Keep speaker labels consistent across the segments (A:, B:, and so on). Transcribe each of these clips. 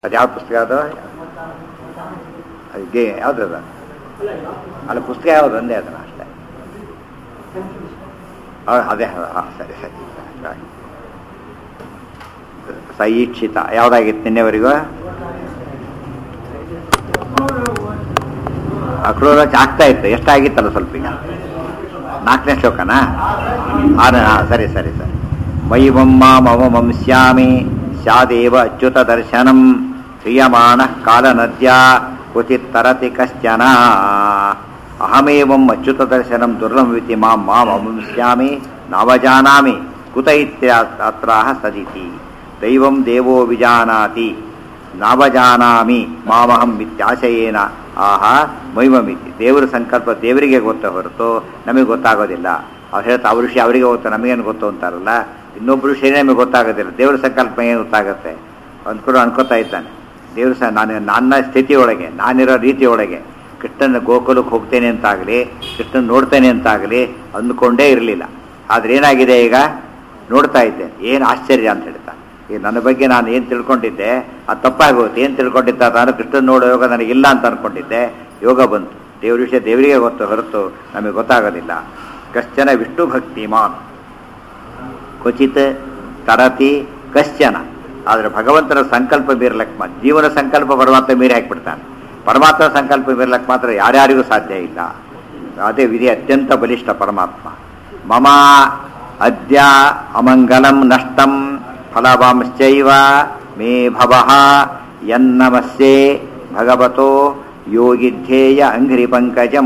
A: ಅದು ಯಾವ ಪುಸ್ತಕ ಅದು ಅದು ಗೆ ಯಾವ್ದು ಅದು ಅಲ್ಲ ಪುಸ್ತಕ ಯಾವುದು ಒಂದೇ ಅದನ್ನ ಅಷ್ಟೇ ಹೌದು, ಅದೇ ಹಾಂ ಸರಿ ಸರಿ ಸರಿ. ಸೈಕ್ಷಿತ ಯಾವುದಾಗಿತ್ತು ನಿನ್ನೆವರೆಗೂ ಅಕ್ರೋರಾಜ್ ಆಗ್ತಾ ಇತ್ತು ಎಷ್ಟಾಗಿತ್ತಲ್ಲ ಸ್ವಲ್ಪ ಈಗ ನಾಲ್ಕನೇ ಶ್ಲೋಕನಾ ಆನ ಹಾಂ ಸರಿ ಸರಿ ಸರಿ ಮೈವಮ್ಮ ಮಮ ಮಂಸ್ಯಾಮಿ ಸ್ಯಾದೇವ ಅಚ್ಯುತ ದರ್ಶನಂ ಕ್ರಿಯಮಾಣ ಕಾಲನದ್ಯ ಕ್ವಚಿತ್ ತರತಿ ಕಶ್ಚನ ಅಹಮೇವಂ ಅಚ್ಯುತ ದರ್ಶನಂ ದುರ್ಲಭವಿತಿ ಮಾಂ ಮಾಂ ಅಮಂಸ್ಯಾಮಿ ನಾವಜಾನಾಮಿ ಕುತ ಇತ್ಯಾತ್ರಾಹ ಸದಿತಿ ದೈವಂ ದೇವೋ ವಿಜಾನಾತಿ ನಾವಜಾನಾಮಿ ಮಾಮಹಂ ಇತ್ಯಾಶಯೇನ ಆಹ ಮೈಮಮಿತಿ ದೇವರ ಸಂಕಲ್ಪ ದೇವರಿಗೆ ಗೊತ್ತ ಹೊರತು ನಮಗೆ ಗೊತ್ತಾಗೋದಿಲ್ಲ ಅವ್ರು ಹೇಳ್ತಾ ಅವ್ರ ವಿಷಯ ಅವರಿಗೆ ಗೊತ್ತು ನಮಗೇನು ಗೊತ್ತು ಅಂತಾರಲ್ಲ ಇನ್ನೊಬ್ಬರ ವಿಷಯ ನಮಗೆ ಗೊತ್ತಾಗೋದಿಲ್ಲ ದೇವರ ಸಂಕಲ್ಪ ಏನು ಗೊತ್ತಾಗುತ್ತೆ ಅಂದ್ಕೊಂಡು ಅನ್ಕೋತಾ ಇದ್ದಾನೆ ದೇವ್ರ ಸಹ ನಾನು ನನ್ನ ಸ್ಥಿತಿಯೊಳಗೆ ನಾನಿರೋ ರೀತಿಯೊಳಗೆ ಕೃಷ್ಣನ ಗೋಕುಲಕ್ಕೆ ಹೋಗ್ತೇನೆ ಅಂತಾಗಲಿ ಕೃಷ್ಣನ್ ನೋಡ್ತೇನೆ ಅಂತಾಗಲಿ ಅಂದ್ಕೊಂಡೇ ಇರಲಿಲ್ಲ ಆದ್ರೆ ಏನಾಗಿದೆ ಈಗ ನೋಡ್ತಾ ಇದ್ದೆ ಏನು ಆಶ್ಚರ್ಯ ಅಂತ ಹೇಳ್ತಾ ಈಗ ನನ್ನ ಬಗ್ಗೆ ನಾನು ಏನು ತಿಳ್ಕೊಂಡಿದ್ದೆ ಅದು ತಪ್ಪಾಗೋಗುತ್ತೆ ಏನು ತಿಳ್ಕೊಂಡಿದ್ದ ನಾನು ಕೃಷ್ಣನ್ ನೋಡೋ ಯೋಗ ನನಗಿಲ್ಲ ಅಂತ ಅನ್ಕೊಂಡಿದ್ದೆ ಯೋಗ ಬಂತು ದೇವ್ರ ವಿಷಯ ದೇವರಿಗೆ ಗೊತ್ತು ಹೊರತು ನಮಗೆ ಗೊತ್ತಾಗೋದಿಲ್ಲ ಕಶ್ಚನ ವಿಷ್ಣು ಭಕ್ತಿಮಾನ್ ಕ್ವಚಿತ್ ತರತಿ ಕಶ್ಚನ ಆದರೆ ಭಗವಂತನ ಸಂಕಲ್ಪ ಮೀರ್ಲಕ್ಕೆ ಮಾತ್ರ ಜೀವನ ಸಂಕಲ್ಪ ಪರಮಾತ್ಮ ಮೀರಿ ಹಾಕ್ಬಿಡ್ತಾನೆ ಪರಮಾತ್ಮ ಸಂಕಲ್ಪ ಮೀರ್ಲಕ್ಕೆ ಮಾತ್ರ ಯಾರ್ಯಾರಿಗೂ ಸಾಧ್ಯ ಇಲ್ಲ ಅದೇ ವಿಧಿ ಅತ್ಯಂತ ಬಲಿಷ್ಠ ಪರಮಾತ್ಮ ಮಮ ಅದ್ಯ ಅಮಂಗಲಂ ನಷ್ಟಂ ಫಲವಾಂಶ್ಚೈವ ಮೇ ಭವಃ ಯನ್ನಮಸ್ಯೆ ಭಗವತೋ ಯೋಗಿಧ್ಯೇಯ ಅಂಘ್ರಿ ಪಂಕಜಂ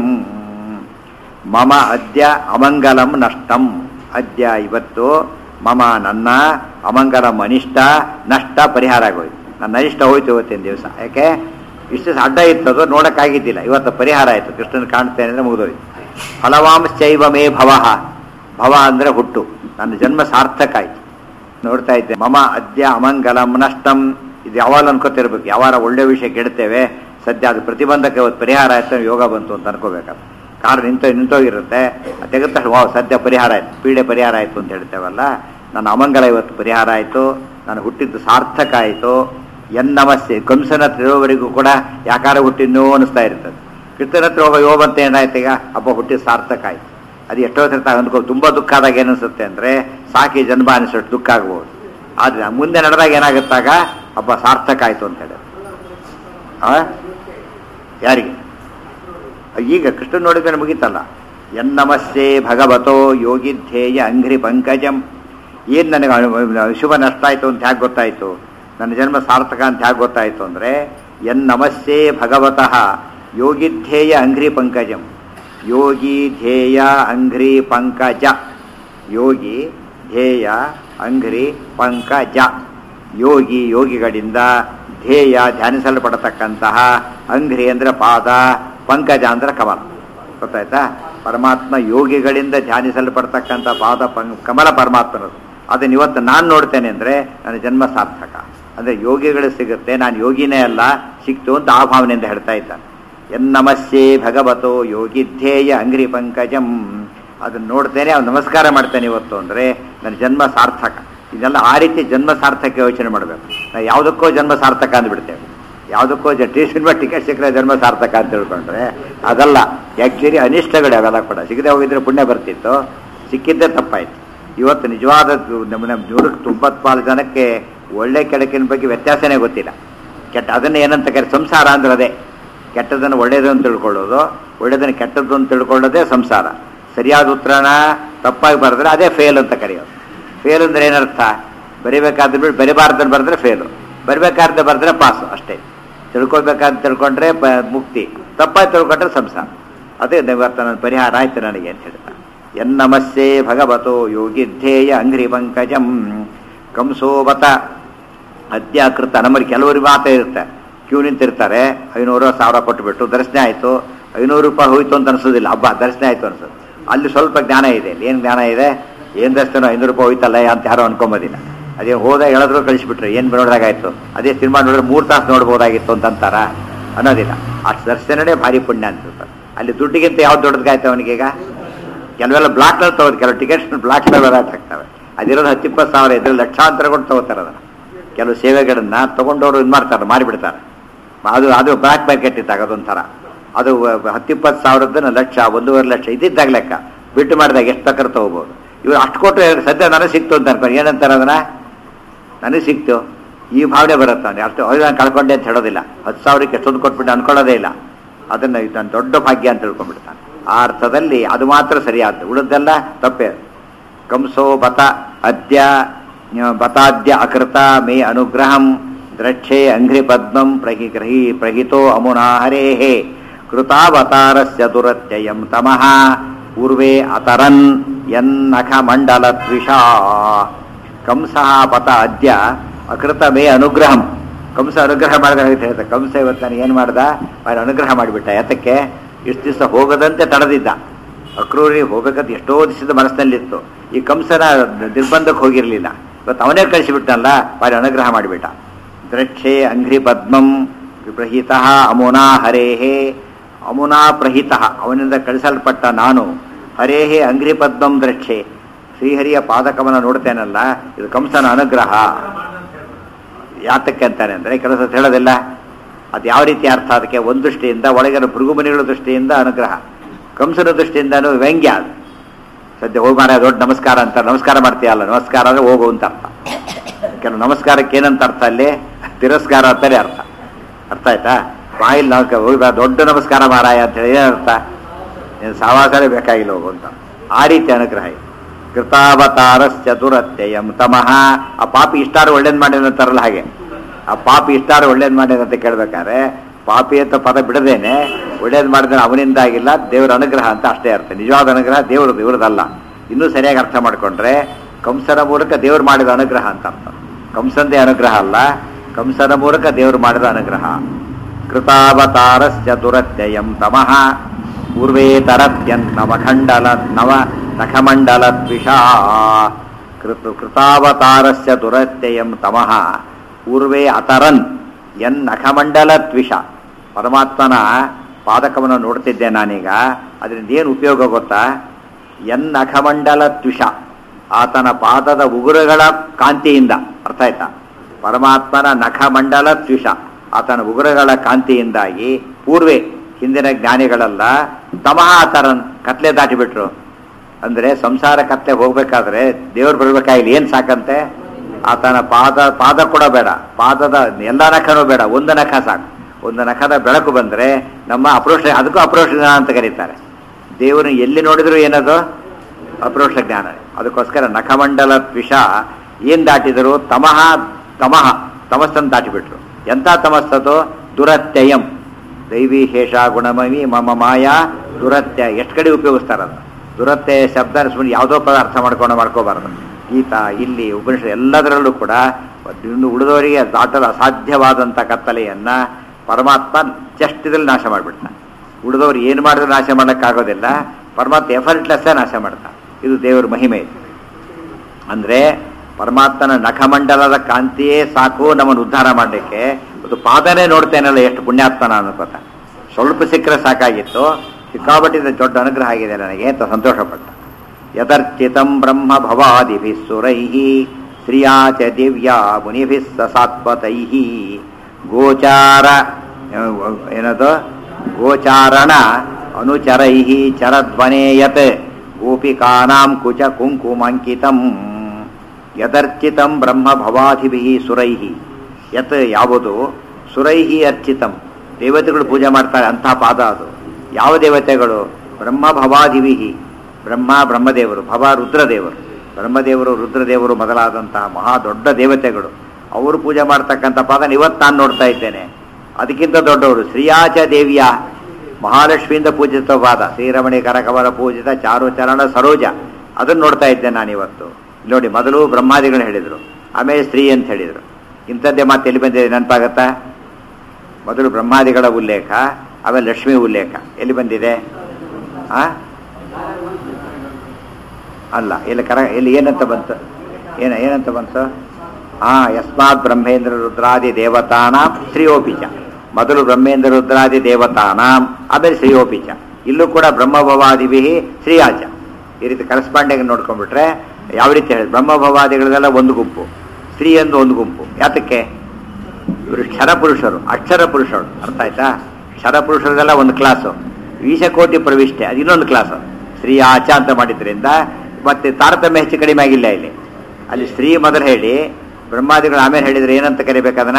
A: ಮಮ ಅದ್ಯ ಅಮಂಗಲಂ ನಷ್ಟಂ ಅದ್ಯ ಇವತ್ತು ಮಮ ನನ್ನ ಅಮಂಗಲಂ ಅನಿಷ್ಟ ನಷ್ಟ ಪರಿಹಾರ ಆಗೋಯ್ತು ನನ್ನ ಅನಿಷ್ಟ ಹೋಯ್ತು ಇವತ್ತಿನ ದಿವಸ ಯಾಕೆ ಇಷ್ಟು ದಿವಸ ಅಡ್ಡ ಇತ್ತದು ನೋಡೋಕ್ಕಾಗಿದ್ದಿಲ್ಲ ಇವತ್ತು ಪರಿಹಾರ ಆಯಿತು ಕೃಷ್ಣನ್ ಕಾಣ್ತೇನೆ ಅಂದರೆ ಮುಗಿದೋಯ್ತು ಫಲವಾಂಶ್ಚೈವ ಮೇ ಭವಃ ಭವ ಅಂದರೆ ಹುಟ್ಟು ನನ್ನ ಜನ್ಮ ಸಾರ್ಥಕ ಆಯ್ತು ನೋಡ್ತಾ ಇದ್ದೆ ಮಮ ಅದ್ಯ ಅಮಂಗಲಂ ನಷ್ಟಂ ಇದು ಯಾವಾಗ ಅನ್ಕೋತಿರ್ಬೇಕು ಯಾವಾಗ ಒಳ್ಳೆ ವಿಷಯ ಕೆಡ್ತೇವೆ ಸದ್ಯ ಅದು ಪ್ರತಿಬಂಧಕ್ಕೆ ಇವತ್ತು ಪರಿಹಾರ ಆಯ್ತು ಯೋಗ ಬಂತು ಅಂತ ಅನ್ಕೋಬೇಕಲ್ಲ ಕಾರು ನಿಂತೋ ನಿಂತೋಗಿರುತ್ತೆ ತೆಗೆದ ತಕ್ಷಣ ವಾವ್ ಸದ್ಯ ಪರಿಹಾರ ಆಯ್ತು ಪೀಡೆ ಪರಿಹಾರ ಆಯ್ತು ಅಂತ ಹೇಳ್ತೇವಲ್ಲ ನನ್ನ ಅಮಂಗಲ ಇವತ್ತು ಪರಿಹಾರ ಆಯಿತು ನಾನು ಹುಟ್ಟಿದ್ದು ಸಾರ್ಥಕ ಆಯಿತು ಎನ್ನಮಸ್ಯೆ ಕಂಸನ ಹತ್ರ ಇರೋವರೆಗೂ ಕೂಡ ಯಾಕಾರ ಹುಟ್ಟಿದ್ನೋ ಅನಿಸ್ತಾ ಇರ್ತದೆ ಕೃಷ್ಣನ ಹತ್ರ ಹೋಗೋ ಯೋಗ ಅಂತ ಏನಾಯ್ತು ಈಗ ಹಬ್ಬ ಹುಟ್ಟಿದ ಸಾರ್ಥಕ ಆಯ್ತು ಅದು ಎಷ್ಟೋ ಸಲ ಅಂದ್ಕೋ ತುಂಬ ದುಃಖ ಆದಾಗ ಏನಿಸುತ್ತೆ ಅಂದರೆ ಸಾಕಿ ಜನ್ಮ ಅನಿಸೋಷ್ಟು ದುಃಖ ಆಗ್ಬೋದು ಆದರೆ ಮುಂದೆ ನಡೆದಾಗ ಏನಾಗುತ್ತಾಗ ಹಬ್ಬ ಸಾರ್ಥಕ ಆಯಿತು ಅಂತ ಹೇಳಿ ಆ? ಯಾರಿಗೆ ಈಗ ಕೃಷ್ಣ ನೋಡಿದ್ರೆ ಮುಗೀತಲ್ಲ ಎನ್ನಮಸ್ಸೆ ಭಗವತೋ ಯೋಗಿಧ್ಯೇಯ ಅಂಘ್ರಿ ಪಂಕಜಂ ಏನು ನನಗೆ ಅನು- ಶುಭ ನಷ್ಟ ಆಯಿತು ಅಂತ ಹೇಗೆ ಗೊತ್ತಾಯಿತು ನನ್ನ ಜನ್ಮ ಸಾರ್ಥಕ ಅಂತ ಹೇಗೆ ಗೊತ್ತಾಯಿತು ಅಂದರೆ ಎನ್ನಮಸ್ಸೆ ಭಗವತಃ ಯೋಗಿಧ್ಯೇಯ ಅಂಘ್ರಿ ಪಂಕಜಂ ಯೋಗಿ ಧ್ಯೇಯ ಅಂಘ್ರಿ ಪಂಕಜ ಯೋಗಿ ಧ್ಯೇಯ ಅಂಘ್ರಿ ಪಂಕಜ ಯೋಗಿ ಯೋಗಿಗಳಿಂದ ಧ್ಯೇಯ ಧ್ಯಾನಿಸಲ್ಪಡತಕ್ಕಂತಹ ಅಂಘ್ರಿ ಅಂದರೆ ಪಾದ ಪಂಕಜ ಅಂದರೆ ಕಮಲ ಗೊತ್ತಾಯ್ತಾ ಪರಮಾತ್ಮ ಯೋಗಿಗಳಿಂದ ಧ್ಯಾನಿಸಲ್ಪಡ್ತಕ್ಕಂಥ ಪಾದ ಪಂ ಕಮಲ ಪರಮಾತ್ಮನದು ಅದನ್ನ ಇವತ್ತು ನಾನು ನೋಡ್ತೇನೆ ಅಂದರೆ ನನ್ನ ಜನ್ಮ ಸಾರ್ಥಕ ಅಂದರೆ ಯೋಗಿಗಳು ಸಿಗುತ್ತೆ ನಾನು ಯೋಗಿನೇ ಅಲ್ಲ ಸಿಕ್ತು ಅಂತ ಆ ಭಾವನೆಯಿಂದ ಹೇಳ್ತಾ ಇದ್ದಾನೆ ಎನ್ನಮಸ್ಯೆ ಭಗವತೋ ಯೋಗಿಧ್ಯೇಯ ಅಂಗ್ರಿ ಪಂಕಜಂ ಅದನ್ನ ನೋಡ್ತೇನೆ ಅವ್ನು ನಮಸ್ಕಾರ ಮಾಡ್ತೇನೆ ಇವತ್ತು ಅಂದರೆ ನನ್ನ ಜನ್ಮ ಸಾರ್ಥಕ ಇದೆಲ್ಲ ಆ ರೀತಿ ಜನ್ಮ ಸಾರ್ಥಕ ಯೋಚನೆ ಮಾಡಬೇಕು ನಾವು ಯಾವುದಕ್ಕೋ ಜನ್ಮ ಸಾರ್ಥಕ ಅಂದ್ಬಿಡ್ತೇವೆ ಯಾವುದಕ್ಕೋ ಜ ಟಿ ಸಿನಿಮಾ ಟಿಕೆಟ್ ಸಿಕ್ಕರೆ ಜನ್ಮ ಸಾರ್ಥಕ ಅಂತ ತಿಳ್ಕೊಂಡ್ರೆ ಅದಲ್ಲ ಆ್ಯಕ್ಚುಲಿ ಅನಿಷ್ಟಗಳು ಅವೆಲ್ಲ ಕೂಡ ಸಿಗದೆ ಹೋಗಿದ್ರೆ ಪುಣ್ಯ ಬರ್ತಿತ್ತು ಸಿಕ್ಕಿದ್ದೇ ತಪ್ಪಾಯ್ತು ಇವತ್ತು ನಿಜವಾದ ನಮ್ಮ ನಮ್ಮ ನೂರಕ್ಕೆ ತೊಂಬತ್ನಾಲ್ಕು ಜನಕ್ಕೆ ಒಳ್ಳೆ ಕೆಡಕಿನ ಬಗ್ಗೆ ವ್ಯತ್ಯಾಸನೇ ಗೊತ್ತಿಲ್ಲ ಕೆಟ್ಟ ಅದನ್ನ ಏನಂತ ಕರೆ ಸಂಸಾರ ಅಂದ್ರೆ ಅದೇ ಕೆಟ್ಟದನ್ನು ಒಳ್ಳೆಯದು ಅಂತ ತಿಳ್ಕೊಳ್ಳೋದು ಒಳ್ಳೆಯದನ್ನು ಕೆಟ್ಟದ್ದು ಅಂತ ತಿಳ್ಕೊಳ್ಳೋದೇ ಸಂಸಾರ ಸರಿಯಾದ ಉತ್ತರನ ತಪ್ಪಾಗಿ ಬರೆದ್ರೆ ಅದೇ ಫೇಲ್ ಅಂತ ಕರೆಯೋದು ಫೇಲ್ ಅಂದ್ರೆ ಏನರ್ಥ ಬರಿಬೇಕಾದ್ರೆ ಬಿಟ್ಟು ಬರಿಬಾರ್ದನ್ನು ಬರೆದ್ರೆ ಫೇಲು ಬರಿಬೇಕಾರ್ದೆ ಬರೆದ್ರೆ ಪಾಸು ಅಷ್ಟೇ ತಿಳ್ಕೊಳ್ಬೇಕಾದ್ರೆ ತಿಳ್ಕೊಂಡ್ರೆ ಪ ಮುಕ್ತಿ ತಪ್ಪಾಗಿ ತಿಳ್ಕೊಂಡ್ರೆ ಸಂಸಾರ ಅದೇ ಇವತ್ತು ನನ್ನ ಪರಿಹಾರ ಆಯ್ತು ನನಗೆ ಅಂತ ಹೇಳ್ತಾ ಎನ್ನಮಸ್ಸೆ ಭಗವತೋ ಯೋಗಿಧ್ಯೇಯ ಅಂಗ್ರಿ ಪಂಕಜಂ ಕಂಸೋಬತ ಅದ್ಯಾಕೃತ ನಮ್ಮಲ್ಲಿ ಕೆಲವರು ಮಾತೇ ಇರುತ್ತೆ ಕ್ಯೂ ನಿಂತಿರ್ತಾರೆ ಐನೂರು ಸಾವಿರ ಕೊಟ್ಟುಬಿಟ್ಟು ದರ್ಶನ ಆಯಿತು ಐನೂರು ರೂಪಾಯಿ ಹೋಯ್ತು ಅಂತ ಅನ್ಸೋದಿಲ್ಲ ಹಬ್ಬ ದರ್ಶನ ಆಯಿತು ಅನ್ಸೋದು ಅಲ್ಲಿ ಸ್ವಲ್ಪ ಜ್ಞಾನ ಇದೆ ಇಲ್ಲಿ ಏನು ಜ್ಞಾನ ಇದೆ ಏನು ದರ್ಶನ ಐನೂರು ರೂಪಾಯಿ ಹೋಯ್ತಲ್ಲ ಅಂತ ಯಾರು ಅನ್ಕೊಂಬೋದಿಲ್ಲ ಅದೇ ಹೋದ ಹೇಳಿದ್ರು ಕಳಿಸ್ಬಿಟ್ರೆ ಏನು ನೋಡಿದಾಗಾಯ್ತು ಅದೇ ಸಿನಿಮಾ ನೋಡಿದ್ರೆ ಮೂರು ತಾಸು ನೋಡ್ಬೋದಾಗಿತ್ತು ಅಂತ ಅಂತಾರ ಅನ್ನೋದಿಲ್ಲ ಅಷ್ಟು ದರ್ಶನನೇ ಭಾರಿ ಪುಣ್ಯ ಅನ್ಸುತ್ತೆ ಅಲ್ಲಿ ದುಡ್ಡಿಗಿಂತ ಯಾವ್ದು ದೊಡ್ಡದಾಯ್ತು ಅವನಿಗೀಗ ಕೆಲವೆಲ್ಲ ಬ್ಲಾಕ್ನಲ್ಲಿ ತಗೋದು ಕೆಲವು ಟಿಕೆಟ್ಸ್ ಬ್ಲಾಕ್ನಲ್ಲಿ ಬರಾಕ್ ಆಗ್ತವೆ ಅದಿರೋದು ಹತ್ತಿಪ್ಪತ್ತು ಸಾವಿರ ಇದ್ರಲ್ಲಿ ಲಕ್ಷಾಂತರ ಕೊಟ್ಟು ತಗೋತಾರೆ ಅದನ್ನು ಕೆಲವು ಸೇವೆಗಳನ್ನ ತಗೊಂಡವರು ಇದು ಮಾಡ್ತಾರೆ ಮಾರಿಬಿಡ್ತಾರೆ ಅದು ಅದು ಬ್ಲ್ಯಾಕ್ ಮಾರ್ಕೆಟ್ ಇದ್ದಾಗ ಅದೊಂಥರ ಅದು ಹತ್ತಿಪ್ಪತ್ತು ಸಾವಿರದ್ದು ಲಕ್ಷ ಒಂದೂವರೆ ಲಕ್ಷ ಇದ್ದಿದ್ದಾಗ ಲೆಕ್ಕ ಬಿಟ್ಟು ಮಾಡಿದಾಗ ಎಷ್ಟು ಬೇಕಾದ್ರೆ ತಗೋಬೋದು ಇವ್ರು ಅಷ್ಟು ಕೊಟ್ಟರೆ ಸದ್ಯ ನನಗೆ ಸಿಕ್ತು ಅಂತ ಅನ್ಕೊಂಡು ಏನಂತಾರೆ ಅದನ್ನ ನನಗೆ ಸಿಕ್ತು ಈ ಭಾವನೆ ಬರುತ್ತೆ ಅವನಿಗೆ ಅಷ್ಟು ಅವ್ರು ನಾನು ಕಳ್ಕೊಂಡೆ ಅಂತ ಹೇಳೋದಿಲ್ಲ ಹತ್ತು ಸಾವಿರಕ್ಕೆ ಎಷ್ಟೊಂದು ಕೊಟ್ಬಿಟ್ಟು ಅನ್ಕೊಳ್ಳೋದೇ ಇಲ್ಲ ಅದನ್ನು ಇದು ನನ್ನ ದೊಡ್ಡ ಭಾಗ್ಯ ಅಂತ ತಿಳ್ಕೊಂಡ್ಬಿಡ್ತಾನೆ ಆ ಅರ್ಥದಲ್ಲಿ ಅದು ಮಾತ್ರ ಸರಿಯಾದ್ದು ಉಳಿದೆಲ್ಲ ತಪ್ಪೇ ಕಂಸೋ ಬತ ಅದ್ಯ ಬತಾದ್ಯ ಅಕೃತ ಮೇ ಅನುಗ್ರಹಂ ದ್ರಕ್ಷೆ ಅಂಘ್ರಿ ಪದ್ಮಂ ಪ್ರಹಿ ಗ್ರಹಿ ಪ್ರಹಿತೋ ಅಮುನಾ ಹರೇಃ ಕೃತಾವತಾರಸ್ಯ ದುರತ್ಯಯಂ ತಮಃ ಪೂರ್ವೇ ಅತರನ್ ಯನ್ನಖ ಮಂಡಲ ದ್ವಿಷಾ ಕಂಸಃ ಪತ ಅದ್ಯ ಅಕೃತ ಮೇ ಅನುಗ್ರಹಂ ಕಂಸ ಅನುಗ್ರಹ ಮಾಡಿದ ಅಂತ ಹೇಳ್ತಾರೆ ಕಂಸ ಇವತ್ತು ನಾನು ಏನು ಮಾಡ್ದ ಅವನು ಅನುಗ್ರಹ ಮಾಡಿಬಿಟ್ಟ ಯಾತಕ್ಕೆ ಇಷ್ಟು ದಿವಸ ಹೋಗದಂತೆ ತಡೆದಿದ್ದ ಅಕ್ರೂರಿ ಹೋಗ್ಬೇಕಂತ ಎಷ್ಟೋ ದಿವಸದ ಮನಸ್ಸಿನಲ್ಲಿತ್ತು ಈ ಕಂಸನ ನಿರ್ಬಂಧಕ್ಕೆ ಹೋಗಿರಲಿಲ್ಲ ಇವತ್ತು ಅವನೇ ಕಳಿಸಿಬಿಟ್ಟನಲ್ಲ ಬಾರಿ ಅನುಗ್ರಹ ಮಾಡಿಬಿಟ್ಟ ದ್ರಕ್ಷೆ ಅಂಘ್ರಿ ಪದ್ಮಂ ಪ್ರಹಿತ ಅಮುನಾ ಹರೇಹೇ ಅಮುನಾ ಪ್ರಹಿತ ಅವನಿಂದ ಕಳಿಸಲ್ಪಟ್ಟ ನಾನು ಹರೇಹೇ ಅಂಘ್ರಿ ಪದ್ಮಂ ದ್ರಕ್ಷೆ ಶ್ರೀಹರಿಯ ಪಾದಕವನ ನೋಡ್ತೇನಲ್ಲ ಇದು ಕಂಸನ ಅನುಗ್ರಹ ಯಾತಕ್ಕೆ ಅಂತಾನೆ ಅಂದರೆ ಕೆಲಸ ಹೇಳೋದಿಲ್ಲ ಅದು ಯಾವ ರೀತಿ ಅರ್ಥ ಅದಕ್ಕೆ ಒಂದು ದೃಷ್ಟಿಯಿಂದ ಒಳಗಿನ ಭೃಗುಮನಿಗಳ ದೃಷ್ಟಿಯಿಂದ ಅನುಗ್ರಹ ಕಂಸನ ದೃಷ್ಟಿಯಿಂದನೂ ವ್ಯಂಗ್ಯ ಅದು ಸದ್ಯ ಹೋಗಿ ಮಾರ ದೊಡ್ಡ ನಮಸ್ಕಾರ ಅಂತ ನಮಸ್ಕಾರ ಮಾಡ್ತೀಯಲ್ಲ ನಮಸ್ಕಾರ ಅಂದರೆ ಹೋಗು ಅಂತ ಅರ್ಥ ಕೆಲವು ನಮಸ್ಕಾರಕ್ಕೆ ಏನಂತ ಅರ್ಥ ಅಲ್ಲಿ ತಿರಸ್ಕಾರ ಅಂತಾನೆ ಅರ್ಥ ಅರ್ಥ ಆಯ್ತಾ ಬಾಯಿಲ್ ನಾವು ಹೋಗಿ ಬಾ, ದೊಡ್ಡ ನಮಸ್ಕಾರ ಮಾರಾಯ ಅಂತ ಹೇಳಿ ಏನರ್ಥ ನೀನು ಸಾವಾಸನೇ ಬೇಕಾಗಿಲ್ಲ ಹೋಗು ಅಂತ ಆ ರೀತಿ ಅನುಗ್ರಹ ಇದೆ ಕೃತಾವತಾರಸ್ಯ ದುರತ್ಯಯಂ ತಮಃ ಆ ಪಾಪಿ ಇಷ್ಟಾರು ಒಳ್ಳೇದು ಮಾಡಿದಂತಾರಲ್ಲ ಹಾಗೆ ಆ ಪಾಪಿ ಇಷ್ಟಾರು ಒಳ್ಳೇದು ಮಾಡಿದಂತ ಕೇಳ್ಬೇಕಾದ್ರೆ ಪಾಪಿ ಅಂತ ಪದ ಬಿಡದೇನೆ ಒಳ್ಳೇದು ಮಾಡಿದ್ರೆ ಅವನಿಂದ ಆಗಿಲ್ಲ ದೇವರ ಅನುಗ್ರಹ ಅಂತ ಅಷ್ಟೇ ಅರ್ಥ ನಿಜವಾದ ಅನುಗ್ರಹ ದೇವ್ರದ್ದು ಇವ್ರದಲ್ಲ ಇನ್ನೂ ಸರಿಯಾಗಿ ಅರ್ಥ ಮಾಡ್ಕೊಂಡ್ರೆ ಕಂಸನ ಮೂಲಕ ದೇವ್ರು ಮಾಡಿದ ಅನುಗ್ರಹ ಅಂತ ಅರ್ಥ ಕಂಸಂದೇ ಅನುಗ್ರಹ ಅಲ್ಲ ಕಂಸನ ಮೂಲಕ ದೇವರು ಮಾಡಿದ ಅನುಗ್ರಹ ಕೃತಾವತಾರಸ್ಯ ದುರತ್ಯಯಂ ತಮಃ ಪೂರ್ವೇ ತರತ್ಯನ್ನವಖಂಡಲ ನವ ನಖಮಂಡಲ ದ್ವಿಷಾ ಕೃತ ಕೃತಾವತಾರಸ್ಯ ದುರತ್ಯಯಂ ತಮಃ ಪೂರ್ವೇ ಅತರನ್ ಎನ್ ನಖಮಂಡಲ ದ್ವಿಷ ಪರಮಾತ್ಮನ ಪಾದಕವನ್ನು ನೋಡ್ತಿದ್ದೆ ನಾನೀಗ ಅದರಿಂದ ಏನು ಉಪಯೋಗ ಗೊತ್ತಾ ಎನ್ ನಖಮಂಡಲ ದ್ವಿಷ ಆತನ ಪಾದದ ಉಗುರುಗಳ ಕಾಂತಿಯಿಂದ ಅರ್ಥ ಆಯ್ತಾ ಪರಮಾತ್ಮನ ನಖಮಂಡಲ ದ್ವಿಷ ಆತನ ಉಗುರುಗಳ ಕಾಂತಿಯಿಂದಾಗಿ ಪೂರ್ವೆ ಹಿಂದಿನ ಜ್ಞಾನಿಗಳೆಲ್ಲ ತಮಃ ಆತರನ್ ಕತ್ಲೆ ದಾಟಿಬಿಟ್ರು ಅಂದ್ರೆ ಸಂಸಾರ ಕತ್ತೆ ಹೋಗ್ಬೇಕಾದ್ರೆ ದೇವ್ರು ಬರ್ಬೇಕಾಗಿಲ್ಲ ಏನ್ ಸಾಕಂತೆ ಆತನ ಪಾದ ಪಾದ ಕೂಡ ಬೇಡ ಪಾದದ ಎಲ್ಲ ನಖನೂ ಬೇಡ ಒಂದು ನಖ ಸಾಕು ಒಂದು ನಖದ ಬೆಳಕು ಬಂದ್ರೆ ನಮ್ಮ ಅಪ್ರೋಷ ಅದಕ್ಕೂ ಅಪ್ರೋಷ ಜ್ಞಾನ ಅಂತ ಕರೀತಾರೆ ದೇವರನ್ನು ಎಲ್ಲಿ ನೋಡಿದ್ರು ಏನದು ಅಪ್ರೋಷ ಜ್ಞಾನ ಅದಕ್ಕೋಸ್ಕರ ನಖಮಂಡಲ ದ್ವಿಷ ಏನ್ ದಾಟಿದರು ತಮಃ ತಮಃ ತಮಸ್ಸನ್ನು ದಾಟಿಬಿಟ್ರು ಎಂಥ ತಮಸ್ಸದು ದುರತ್ಯಯಂ ದೈವಿ ಶೇಷ ಗುಣಮವಿ ಮಮ ಮಾಯಾ ದುರತ್ಯ ಎಷ್ಟು ಕಡೆ ಉಪಯೋಗಿಸ್ತಾರದು ದುರತ್ಯಯ ಶಬ್ದ ಸುಮ್ಮನೆ ಯಾವುದೋ ಪದ ಅರ್ಥ ಮಾಡ್ಕೊಂಡು ಮಾಡ್ಕೋಬಾರದು ಗೀತಾ ಇಲ್ಲಿ ಉಪನಿಷತ್ ಎಲ್ಲದರಲ್ಲೂ ಕೂಡ ಇನ್ನು ಉಳಿದವರಿಗೆ ದಾಟಲು ಅಸಾಧ್ಯವಾದಂಥ ಕತ್ತಲೆಯನ್ನ ಪರಮಾತ್ಮ ಜಸ್ಟ್ ಇದ್ರಲ್ಲಿ ನಾಶ ಮಾಡಿಬಿಡ್ತಾನೆ ಉಳಿದವ್ರು ಏನು ಮಾಡಿದ್ರು ನಾಶ ಮಾಡೋಕ್ಕಾಗೋದಿಲ್ಲ ಪರಮಾತ್ಮ ಎಫರ್ಟ್ಲೆಸ್ಸೇ ನಾಶ ಮಾಡ್ತಾನೆ ಇದು ದೇವರ ಮಹಿಮೆ ಇದು ಅಂದ್ರೆ ಪರಮಾತ್ಮನ ನಖಮಂಡಲದ ಕಾಂತಿಯೇ ಸಾಕು ನಮ್ಮನ್ನು ಉದ್ಧಾರ ಮಾಡಲಿಕ್ಕೆ ಒಂದು ಪಾದನೇ ನೋಡ್ತೇನಲ್ಲ ಎಷ್ಟು ಪುಣ್ಯಾತ್ಮನ ಅನ್ಕೋತ ಸ್ವಲ್ಪ ಸಿಕ್ಕರೆ ಸಾಕಾಗಿತ್ತು ಸಿಕ್ಕಾಪಟ್ಟಿದ ದೊಡ್ಡ ಅನುಗ್ರಹ ಆಗಿದೆ ನನಗೆ ಅಂತ ಸಂತೋಷಪಟ್ಟ ಯದರ್ಚಿತಂ ಬ್ರಹ್ಮ ಭವಾದಿಭಿ ಸುರೈ ಶ್ರಿಯಾ ಚ ದಿವ್ಯಾ ಮುನಿಭಿ ಸಾತ್ವತೈ ಗೋಚಾರ ಏನದು ಗೋಚಾರಣ ಅನುಚರೈ ಚರಧ್ವನೇಯತ್ ಗೋಪಿಕಾನಾಂ ಕುಚ ಕುಂಕುಮಾಂಕಿತಂ ಯದರ್ಚಿತಂ ಬ್ರಹ್ಮ ಭವಾಧಿಭಿ ಸುರೈ ಯತ್ ಯಾವುದು ಸುರೈ ಅರ್ಚಿತಂ ದೇವತೆಗಳು ಪೂಜೆ ಮಾಡ್ತಾರೆ ಅಂತಹ ಪಾದ ಅದು ಯಾವ ದೇವತೆಗಳು ಬ್ರಹ್ಮ ಭವಾಧಿಭಿ ಬ್ರಹ್ಮ ಬ್ರಹ್ಮದೇವರು ಭವ ರುದ್ರದೇವರು ಬ್ರಹ್ಮದೇವರು ರುದ್ರದೇವರು ಮೊದಲಾದಂತಹ ಮಹಾ ದೊಡ್ಡ ದೇವತೆಗಳು ಅವರು ಪೂಜೆ ಮಾಡ್ತಕ್ಕಂಥ ಪಾದ ಇವತ್ತು ನಾನು ನೋಡ್ತಾ ಇದ್ದೇನೆ ಅದಕ್ಕಿಂತ ದೊಡ್ಡವರು ಶ್ರೀಯಾಚ ದೇವಿಯ ಮಹಾಲಕ್ಷ್ಮಿಯಿಂದ ಪೂಜಿತ ಪಾದ ಶ್ರೀರಮಣಿ ಕರಕವರ ಪೂಜಿತ ಚಾರು ಚರಣ ಸರೋಜ ಅದನ್ನು ನೋಡ್ತಾ ಇದ್ದೆ ನಾನು ಇವತ್ತು ನೋಡಿ ಮೊದಲು ಬ್ರಹ್ಮಾದಿಗಳು ಹೇಳಿದರು ಆಮೇಲೆ ಸ್ತ್ರೀ ಅಂತ ಹೇಳಿದರು ಇಂಥದ್ದೇ ಮಾತು ಎಲ್ಲಿ ಬಂದಿದೆ ನೆನಪಾಗತ್ತಾ ಮೊದಲು ಬ್ರಹ್ಮಾದಿಗಳ ಉಲ್ಲೇಖ ಆಮೇಲೆ ಲಕ್ಷ್ಮಿ ಉಲ್ಲೇಖ ಎಲ್ಲಿ ಬಂದಿದೆ ಆ ಅಲ್ಲ ಇಲ್ಲಿ ಕರ ಇಲ್ಲಿ ಏನಂತ ಬಂತು ಏನ ಏನಂತ ಬಂತು ಹಾ ಯಸ್ಮಾತ್ ಬ್ರಹ್ಮೇಂದ್ರ ರುದ್ರಾದಿ ದೇವತಾನಾಂ ಶ್ರೀಯೋಪಿಚ ಮೊದಲು ಬ್ರಹ್ಮೇಂದ್ರ ರುದ್ರಾದಿ ದೇವತಾನಾಂ ಆಮೇಲೆ ಶ್ರೀಯೋಪಿಚ ಇಲ್ಲೂ ಕೂಡ ಬ್ರಹ್ಮಭವಾದಿಭಿ ಶ್ರೀಯಾಚ ಈ ರೀತಿ ಕರೆಸ್ಪಾಂಡಿಂಗ್ ನೋಡ್ಕೊಂಡ್ಬಿಟ್ರೆ ಯಾವ ರೀತಿ ಹೇಳಿ ಬ್ರಹ್ಮಭವಾದಿಗಳದೆಲ್ಲ ಒಂದು ಗುಂಪು ಸ್ತ್ರೀ ಎಂದು ಒಂದು ಗುಂಪು ಯಾತಕ್ಕೆ ಇವರು ಕ್ಷರ ಪುರುಷರು ಅಕ್ಷರ ಪುರುಷರು ಅರ್ಥ ಆಯ್ತಾ ಕ್ಷರ ಪುರುಷರದೆಲ್ಲ ಒಂದು ಕ್ಲಾಸು ವೀಶಕೋಟಿ ಪ್ರವಿಷ್ಟೆ ಅದು ಇನ್ನೊಂದು ಕ್ಲಾಸು ಸ್ತ್ರೀ ಆಚ ಅಂತ ಮಾಡಿದ್ರಿಂದ ಮತ್ತೆ ತಾರತಮ್ಯ ಹೆಚ್ಚು ಕಡಿಮೆ ಆಗಿಲ್ಲ ಇಲ್ಲಿ ಅಲ್ಲಿ ಸ್ತ್ರೀ ಮೊದಲು ಹೇಳಿ ಬ್ರಹ್ಮಾದಿಗಳು ಆಮೇಲೆ ಹೇಳಿದ್ರೆ ಏನಂತ ಕರಿಬೇಕದನ್ನ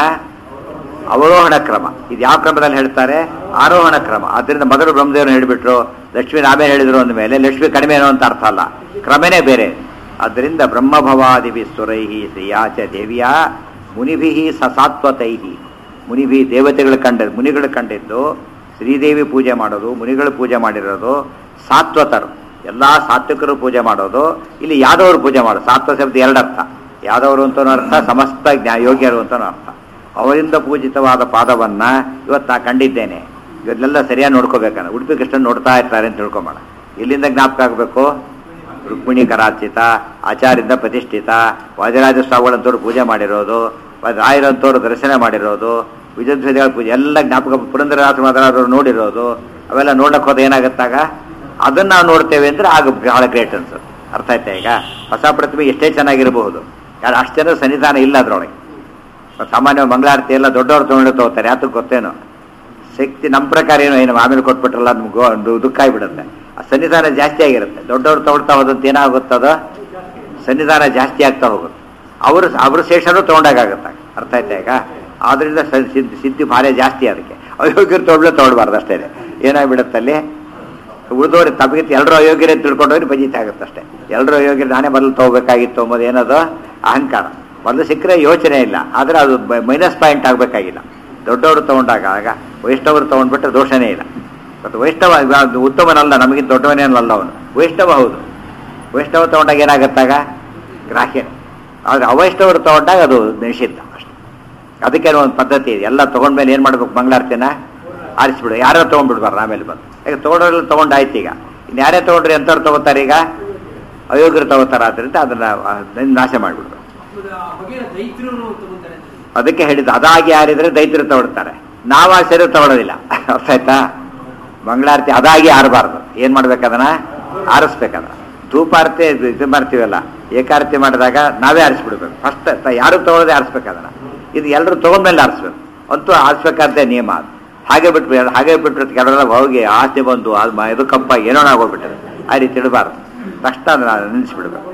A: ಅವರೋಹಣ ಕ್ರಮ ಇದು ಯಾವ ಕ್ರಮದಲ್ಲಿ ಹೇಳ್ತಾರೆ ಆರೋಹಣ ಕ್ರಮ ಆದ್ದರಿಂದ ಮೊದಲು ಬ್ರಹ್ಮದೇವರು ಹೇಳಿಬಿಟ್ರು ಲಕ್ಷ್ಮೀ ಆಮೇಲೆ ಹೇಳಿದ್ರು ಅಂದ ಮೇಲೆ ಲಕ್ಷ್ಮಿ ಕಡಿಮೆ ಏನೋ ಅಂತ ಅರ್ಥ ಅಲ್ಲ ಕ್ರಮನೇ ಬೇರೆ ಆದ್ದರಿಂದ ಬ್ರಹ್ಮಭವಾದಿಭಿ ಸುರೈಹಿ ಶ್ರೀಯಾಚ ದೇವಿಯ ಮುನಿಭಿ ಸಸಾತ್ವತೈಹಿ ಮುನಿಭಿ ದೇವತೆಗಳು ಕಂಡ ಮುನಿಗಳು ಕಂಡಿದ್ದು ಶ್ರೀದೇವಿ ಪೂಜೆ ಮಾಡೋದು ಮುನಿಗಳು ಪೂಜೆ ಮಾಡಿರೋದು ಸಾತ್ವತರು ಎಲ್ಲ ಸಾತ್ವಿಕರು ಪೂಜೆ ಮಾಡೋದು ಇಲ್ಲಿ ಯಾದವರು ಪೂಜೆ ಮಾಡೋದು ಸಾತ್ವ ಶಬ್ದ ಎರಡರ್ಥ ಯಾದವರು ಅಂತನೂ ಅರ್ಥ ಸಮಸ್ತ ಜ್ಞಾ ಯೋಗ್ಯರು ಅಂತನೂ ಅರ್ಥ ಅವರಿಂದ ಪೂಜಿತವಾದ ಪಾದವನ್ನ ಇವತ್ತು ನಾ ಕಂಡಿದ್ದೇನೆ ಇವನ್ನೆಲ್ಲ ಸರಿಯಾಗಿ ನೋಡ್ಕೋಬೇಕನ್ನ ಉಡುಪಿ ಕೃಷ್ಣ ನೋಡ್ತಾ ಇರ್ತಾರೆ ಅಂತ ತಿಳ್ಕೊಂಬೇಡ ಎಲ್ಲಿಂದ ಜ್ಞಾಪಕ ಆಗಬೇಕು ರುಕ್ಮಿಣಿ ಕರಾರ್ಚಿತ ಆಚಾರ್ಯದಿಂದ ಪ್ರತಿಷ್ಠಿತ ವಾಜರಾಜ ಸ್ವಾಮಿಗಳಂತವ್ರು ಪೂಜೆ ಮಾಡಿರೋದು ರಾಯರಂತವ್ರು ದರ್ಶನ ಮಾಡಿರೋದು ವಿಜಯಧ್ವಜಗಳ ಪೂಜೆ ಎಲ್ಲ ಜ್ಞಾಪಕ ಪುರಂದರದಾಸ ಮಾತನಾಡೋರು ನೋಡಿರೋದು ಅವೆಲ್ಲ ನೋಡಕ್ ಹೋದ ಏನಾಗುತ್ತಾಗ ಅದನ್ನ ನಾವು ನೋಡ್ತೇವೆ ಅಂದ್ರೆ ಆಗ ಬಹಳ ಗ್ರೇಟ್ ಅನ್ಸುತ್ತೆ ಅರ್ಥ ಆಯ್ತಾ ಈಗ ಹೊಸ ಪ್ರತಿಮೆ ಎಷ್ಟೇ ಚೆನ್ನಾಗಿರಬಹುದು ಯಾರು ಅಷ್ಟು ಜನ ಸನ್ನಿಧಾನ ಇಲ್ಲ ಅದ್ರೊಳಗೆ ಸಾಮಾನ್ಯ ಮಂಗಳಾರತಿ ಎಲ್ಲ ದೊಡ್ಡವರು ತಗೊಂಡು ತಗೋತಾರೆ ಯಾತಕ್ಕೆ ಗೊತ್ತೇನೋ ಶಕ್ತಿ ನಮ್ಮ ಪ್ರಕಾರ ಏನೋ ಏನು ಆಮೇಲೆ ಕೊಟ್ಬಿಟ್ರಲ್ಲ ನಮ್ಗೆ ಗೋ- ದುಃಖ ಆಗಿಬಿಡುತ್ತೆ ಆ ಸನ್ನಿಧಾನ ಜಾಸ್ತಿ ಆಗಿರುತ್ತೆ ದೊಡ್ಡವರು ತಗೊಳ್ತಾ ಹೋದಂತ ಏನಾಗುತ್ತದ ಸನ್ನಿಧಾನ ಜಾಸ್ತಿ ಆಗ್ತಾ ಹೋಗುತ್ತೆ ಅವರು ಅವ್ರ ಶೇಷನೂ ತಗೊಂಡಾಗತ್ತೆ ಅರ್ಥ ಆಯ್ತಾ ಈಗ ಆದ್ರಿಂದ ಸ- ಸಿದ್ಧಿ ಸಿದ್ಧಿ ಭಾರಿ ಜಾಸ್ತಿ ಅದಕ್ಕೆ ಅಯೋಗ್ಯರು ತೊಗೊಳ್ಳೆ ತೊಗೊಳ್ಬಾರ್ದು ಅಷ್ಟೇ ಏನಾಗ್ಬಿಡುತ್ತೆ ಅಲ್ಲಿ ಉಳಿದವ್ರು ತಮಗೆ ಎಲ್ಲರೂ ಅಯೋಗ್ಯರೇ ತಿಳ್ಕೊಂಡವ್ರಿಗೆ ಬಜೀತಿ ಆಗುತ್ತೆ ಅಷ್ಟೇ ಎಲ್ಲರೂ ಅಯೋಗ್ಯರು ನಾನೇ ಮೊದಲು ತಗೋಬೇಕಾಗಿತ್ತು ಅಂಬೋದು ಏನದು ಅಹಂಕಾರ ಮೊದಲು ಸಿಕ್ಕರೆ ಯೋಚನೆ ಇಲ್ಲ ಆದರೆ ಅದು ಮೈನಸ್ ಪಾಯಿಂಟ್ ಆಗಬೇಕಾಗಿಲ್ಲ ದೊಡ್ಡವರು ತಗೊಂಡಾಗ ಆಗ ವೈಷ್ಣವರು ತಗೊಂಡ್ಬಿಟ್ರೆ ದೋಷನೇ ಇಲ್ಲ ಮತ್ತು ವೈಷ್ಣವ ಅದು ಉತ್ತಮನಲ್ಲ ನಮಗಿಂತ ದೊಡ್ಡವನೇನಲ್ಲ ಅವನು ವೈಷ್ಣವ ಹೌದು ವೈಷ್ಣವ ತಗೊಂಡಾಗ ಏನಾಗತ್ತಾಗ ಗ್ರಾಹ್ಯನೇ ಆದರೆ ಅವೈಷ್ಣವರು ತಗೊಂಡಾಗ ಅದು ನಿಷಿದ್ಧ ಅಷ್ಟೇ ಅದಕ್ಕೆ ಒಂದು ಪದ್ಧತಿ ಇದೆ ಎಲ್ಲ ತಗೊಂಡ್ಮೇಲೆ ಏನು ಮಾಡ್ಬೇಕು ಮಂಗಳಾರತಿನ ಆರಿಸ್ಬಿಡು ಯಾರೋ ತೊಗೊಂಡ್ಬಿಡ್ಬಾರ್ದು ಆಮೇಲೆ ಬಂದು ಈಗ ತೊಗೊಂಡ್ರೆಲ್ಲ ತೊಗೊಂಡಾಯ್ತು ಈಗ ಇನ್ನು ಯಾರೇ ತೊಗೊಂಡ್ರಿ ಎಂಥವ್ರು ತಗೋತಾರೆ ಈಗ ಅಯೋಗ್ಯರು ತಗೋತಾರೆ ಆದ್ದರಿಂದ ಅದನ್ನ ಆ, ನಾಶ ಮಾಡಿಬಿಡ್ಬೇಕು
B: ಬಗೆಯ ದೈತ್ರು ತಗೊಂತಾರೆ ಅಂತ.
A: ಅದಕ್ಕೆ ಹೇಳಿದ್ದು ಅದಾಗಿ ಯಾರಿದ್ರೆ ದೈತ್ಯರು ತಗೊಳ್ತಾರೆ ನಾವು ಆ ಸರಿ ತಗೊಳ್ಳೋದಿಲ್ಲ ಅರ್ಥ ಆಯ್ತಾ ಮಂಗಳಾರತಿ ಅದಾಗಿ ಆರಬಾರ್ದು ಏನ್ ಮಾಡ್ಬೇಕದನ್ನ ಆರಿಸ್ಬೇಕದನ್ನ ಧೂಪಾರತಿ ಇದು ಮಾಡ್ತೀವಲ್ಲ ಏಕಾರತಿ ಮಾಡಿದಾಗ ನಾವೇ ಆರಿಸ್ಬಿಡ್ಬೇಕು ಫಸ್ಟ್ ಯಾರು ತಗೊಳ್ಳೋದೇ ಆರಿಸ್ಬೇಕದನ್ನ ಇದು ಎಲ್ಲರೂ ತಗೊಂಡ್ಮೇಲೆ ಆರಿಸ್ಬೇಕು ಅಂತೂ ಆರಿಸ್ಬೇಕಾದ್ದೇ ನಿಯಮ ಅದು ಹಾಗೆ ಬಿಟ್ಬಿಟ್ಟು ಹಾಗೆ ಬಿಟ್ಬಿಟ್ಟು ಕೆಲವೆಲ್ಲ ಹೋಗಿ ಆಸೆ ಬಂದು ಅದು ಮ- ಇದು ಕಪ್ಪಾಗಿ ಏನೋ ಆಗೋಗ್ಬಿಟ್ಟರೆ ಆ ರೀತಿ ಇಡಬಾರ್ದು ತಕ್ಷಣ ಅದನ್ನ ನಿಲ್ಲಿಸ್ಬಿಡ್ಬೇಕು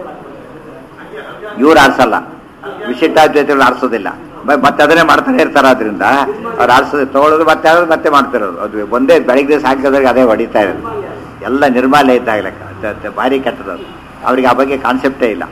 A: ಇವ್ರು ಆರಿಸಲ್ಲ ವಿಶಿಷ್ಟಾದ್ವೈತಗಳು ಆರಿಸೋದಿಲ್ಲ ಮ- ಮತ್ತೆ ಅದನ್ನೇ ಮಾಡ್ತಾನೆ ಇರ್ತಾರೆ ಆದ್ರಿಂದ ಅವ್ರು ಆರಿಸೋದು ತಗೊಳ್ಳೋದು ಮತ್ತೆ ಆಡೋದು ಮತ್ತೆ ಮಾಡ್ತಿರೋದು ಅದು ಒಂದೇ ಬೆಳಗ್ಗೆ ದಿವಸ ಹಾಕಿದ್ರೆ ಅದೇ ಹೊಡಿತಾ ಇರೋದು ಎಲ್ಲ ನಿರ್ಮಾಲ್ಯ ಇದ್ದಾಗ ಲೆಕ್ಕ ಅದ್- ಅದ್ ಭಾರಿ ಕೆಟ್ಟದದು ಅವ್ರಿಗೆ ಆ ಬಗ್ಗೆ ಕಾನ್ಸೆಪ್ಟೇ ಇಲ್ಲ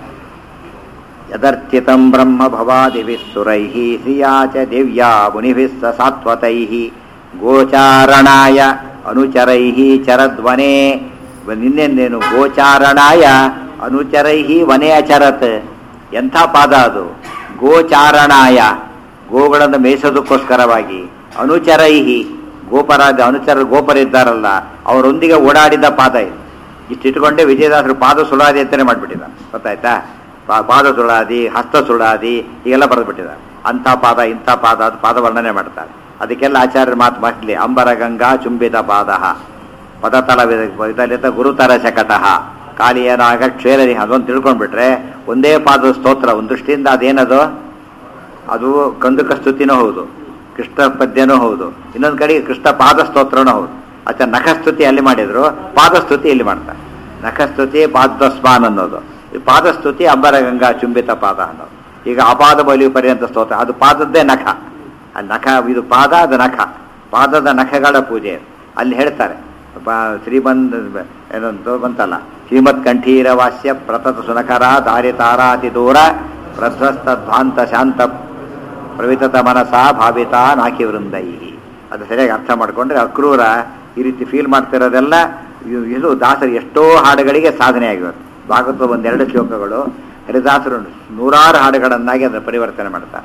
A: ಯದರ್ಥಿತಂ ಬ್ರಹ್ಮ ಭವಾದಿಭಿಃ ಸುರೈಃ ಶ್ರಿಯಾ ಚ ದಿವ್ಯಾ ಮುನಿಭಿಃ ಸ ಸಾತ್ವತೈಃ ಗೋಚಾರಣಾಯ ಅನುಚರೈಃ ಚರದ್ವನೆ ನಿನ್ನೆಂದೇನು ಗೋಚಾರಣಾಯ ಅನುಚರೈಃ ವನೆ ಅಚರತ್ ಎಂಥ ಪಾದ ಅದು ಗೋಚಾರಣಾಯ ಗೋಗಳನ್ನು ಮೇಯಿಸೋದಕ್ಕೋಸ್ಕರವಾಗಿ ಅನುಚರೈಹಿ ಗೋಪರಾದ ಅನುಚರ ಗೋಪರಿದ್ದಾರಲ್ಲ ಅವರೊಂದಿಗೆ ಓಡಾಡಿದ ಪಾದ ಇದು ಇಷ್ಟು ಇಟ್ಕೊಂಡೆ ವಿಜಯದಾಸರು ಪಾದ ಸುಳಾದಿ ಅಂತಾನೆ ಮಾಡ್ಬಿಟ್ಟಿದ್ದಾರೆ ಗೊತ್ತಾಯ್ತಾ ಪಾ- ಪಾದ ಸುಳಾದಿ ಹಸ್ತ ಸುಳಾದಿ ಹೀಗೆಲ್ಲ ಬರೆದ್ಬಿಟ್ಟಿದ್ದಾರೆ ಅಂಥ ಪಾದ ಇಂಥ ಪಾದ ಅದು ಪಾದ ವರ್ಣನೆ ಮಾಡ್ತಾರೆ ಅದಕ್ಕೆಲ್ಲ ಆಚಾರ್ಯರ ಮಾತು ಮಹತ್ಲಿ ಅಂಬರ ಗಂಗಾ ಚುಂಬಿತ ಪಾದ ಪದತಲ ಇದಲಿತ ಗುರುತರ ಶಕಟಃ ಕಾಲಿಯನಾಗ ಕ್ಷೇರನಿ ಅದೊಂದು ತಿಳ್ಕೊಂಡ್ಬಿಟ್ರೆ ಒಂದೇ ಪಾದದ ಸ್ತೋತ್ರ ಒಂದು ದೃಷ್ಟಿಯಿಂದ ಅದೇನದು ಅದು ಕಂದುಕ ಸ್ತುತಿನೂ ಹೌದು ಕೃಷ್ಣ ಪದ್ಯನೂ ಹೌದು ಇನ್ನೊಂದು ಕಡೆಗೆ ಕೃಷ್ಣ ಪಾದ ಸ್ತೋತ್ರನೂ ಹೌದು ಆಚೆ ನಖಸ್ತುತಿ ಅಲ್ಲಿ ಮಾಡಿದ್ರು ಪಾದಸ್ತುತಿ ಇಲ್ಲಿ ಮಾಡ್ತಾರೆ ನಖಸ್ತುತಿ ಪಾದಸ್ಮಾನ್ ಅನ್ನೋದು ಈ ಪಾದಸ್ತುತಿ ಅಂಬರ ಗಂಗಾ ಚುಂಬಿತ ಪಾದ ಅನ್ನೋದು ಈಗ ಅಪಾದ ಬಲಿ ಪರ್ಯಂತ ಸ್ತೋತ್ರ ಅದು ಪಾದದ್ದೇ ನಖ ಅಲ್ಲಿ ನಖ ಇದು ಪಾದ ಅದು ನಖ ಪಾದದ ನಖಗಳ ಪೂಜೆ ಅಲ್ಲಿ ಹೇಳ್ತಾರೆ ಬ- ಶ್ರೀಬಂಧ ಏನಂತ ಬಂತಲ್ಲ ಶ್ರೀಮತ್ ಕಂಠೀರ ವಾಸ್ಯ ಪ್ರತತ ಸುನಕರ ದಾರಿ ತಾರಾತಿ ದೂರ ಪ್ರಧ್ವಸ್ತ ಧ್ವಾಂತ ಶಾಂತ ಪ್ರವಿತತ ಮನಸ ಭಾವಿತ ನಾಕಿ ವೃಂದೈ ಅದು ಸರಿಯಾಗಿ ಅರ್ಥ ಮಾಡ್ಕೊಂಡ್ರೆ ಅಕ್ರೂರ ಈ ರೀತಿ ಫೀಲ್ ಮಾಡ್ತಿರೋದೆಲ್ಲ ಇವು- ಇದು ದಾಸರು ಎಷ್ಟೋ ಹಾಡುಗಳಿಗೆ ಸಾಧನೆ ಆಗಿರುತ್ತೆ ಭಾಗವತ ಒಂದೆರಡು ಶ್ಲೋಕಗಳು ಹರಿದಾಸರು ನೂರಾರು ಹಾಡುಗಳನ್ನಾಗಿ ಅದನ್ನು ಪರಿವರ್ತನೆ ಮಾಡ್ತಾರೆ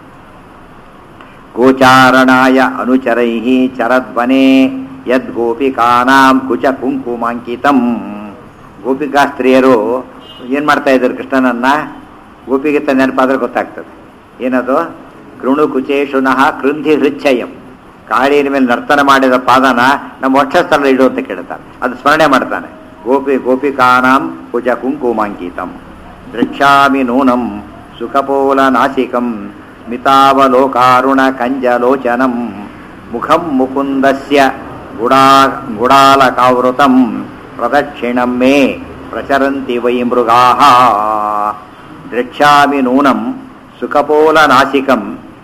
A: ಗೋಚಾರಣಾಯ ಅನುಚರೈ ಚರದ್ವನೆ ಯದ್ ಗೋಪಿಕಾನಾಂ ಕುಚ ಕುಂಕುಮಾಂಕಿತಂ ಗೋಪಿಕಾ ಸ್ತ್ರೀಯರು ಏನ್ ಮಾಡ್ತಾ ಇದ್ರು ಕೃಷ್ಣನನ್ನ ಗೋಪಿಗೀತ ನೆನಪಾದ್ರೆ ಗೊತ್ತಾಗ್ತದೆ ಏನದು ಕೃಣು ಕುಚೇಶುನಃ ಕೃಂಧಿ ಹೃಚ್ಛಯಂ ಕಾಳಿನ ಮೇಲೆ ನರ್ತನ ಮಾಡಿದ ಪಾದನ ನಮ್ಮ ವಕ್ಷಸ್ಥಳ ಇಡು ಅಂತ ಕೇಳ್ತಾನೆ ಅದು ಸ್ಮರಣೆ ಮಾಡ್ತಾನೆ ಗೋಪಿ ಗೋಪಿಕಾನಾಂ ಕುಚ ಕುಂಕುಮಾಂಕಿತಂ ದೃಕ್ಷಾಮಿ ನೂನಂ ಸುಖಪೋಲನಾಸಿಕಂ ಸ್ಮಿತಾವಲೋಕಾರುಣಕಂಜಲೋಚನಂ ಮುಖಂ ಮುಕುಂದಸ್ಯ ಗುಡಾ ಗುಡಾಲಕಾವೃತಂ ಪ್ರದಕ್ಷಿಣಂ ಮೇ ಪ್ರಚರಂತಿ ವೈ ಮೃಗಾಃ ದ್ರಕ್ಷ್ಯಾಮಿ ನೂನಂ ಸುಖಪೋಲನಾಸಿಕಂ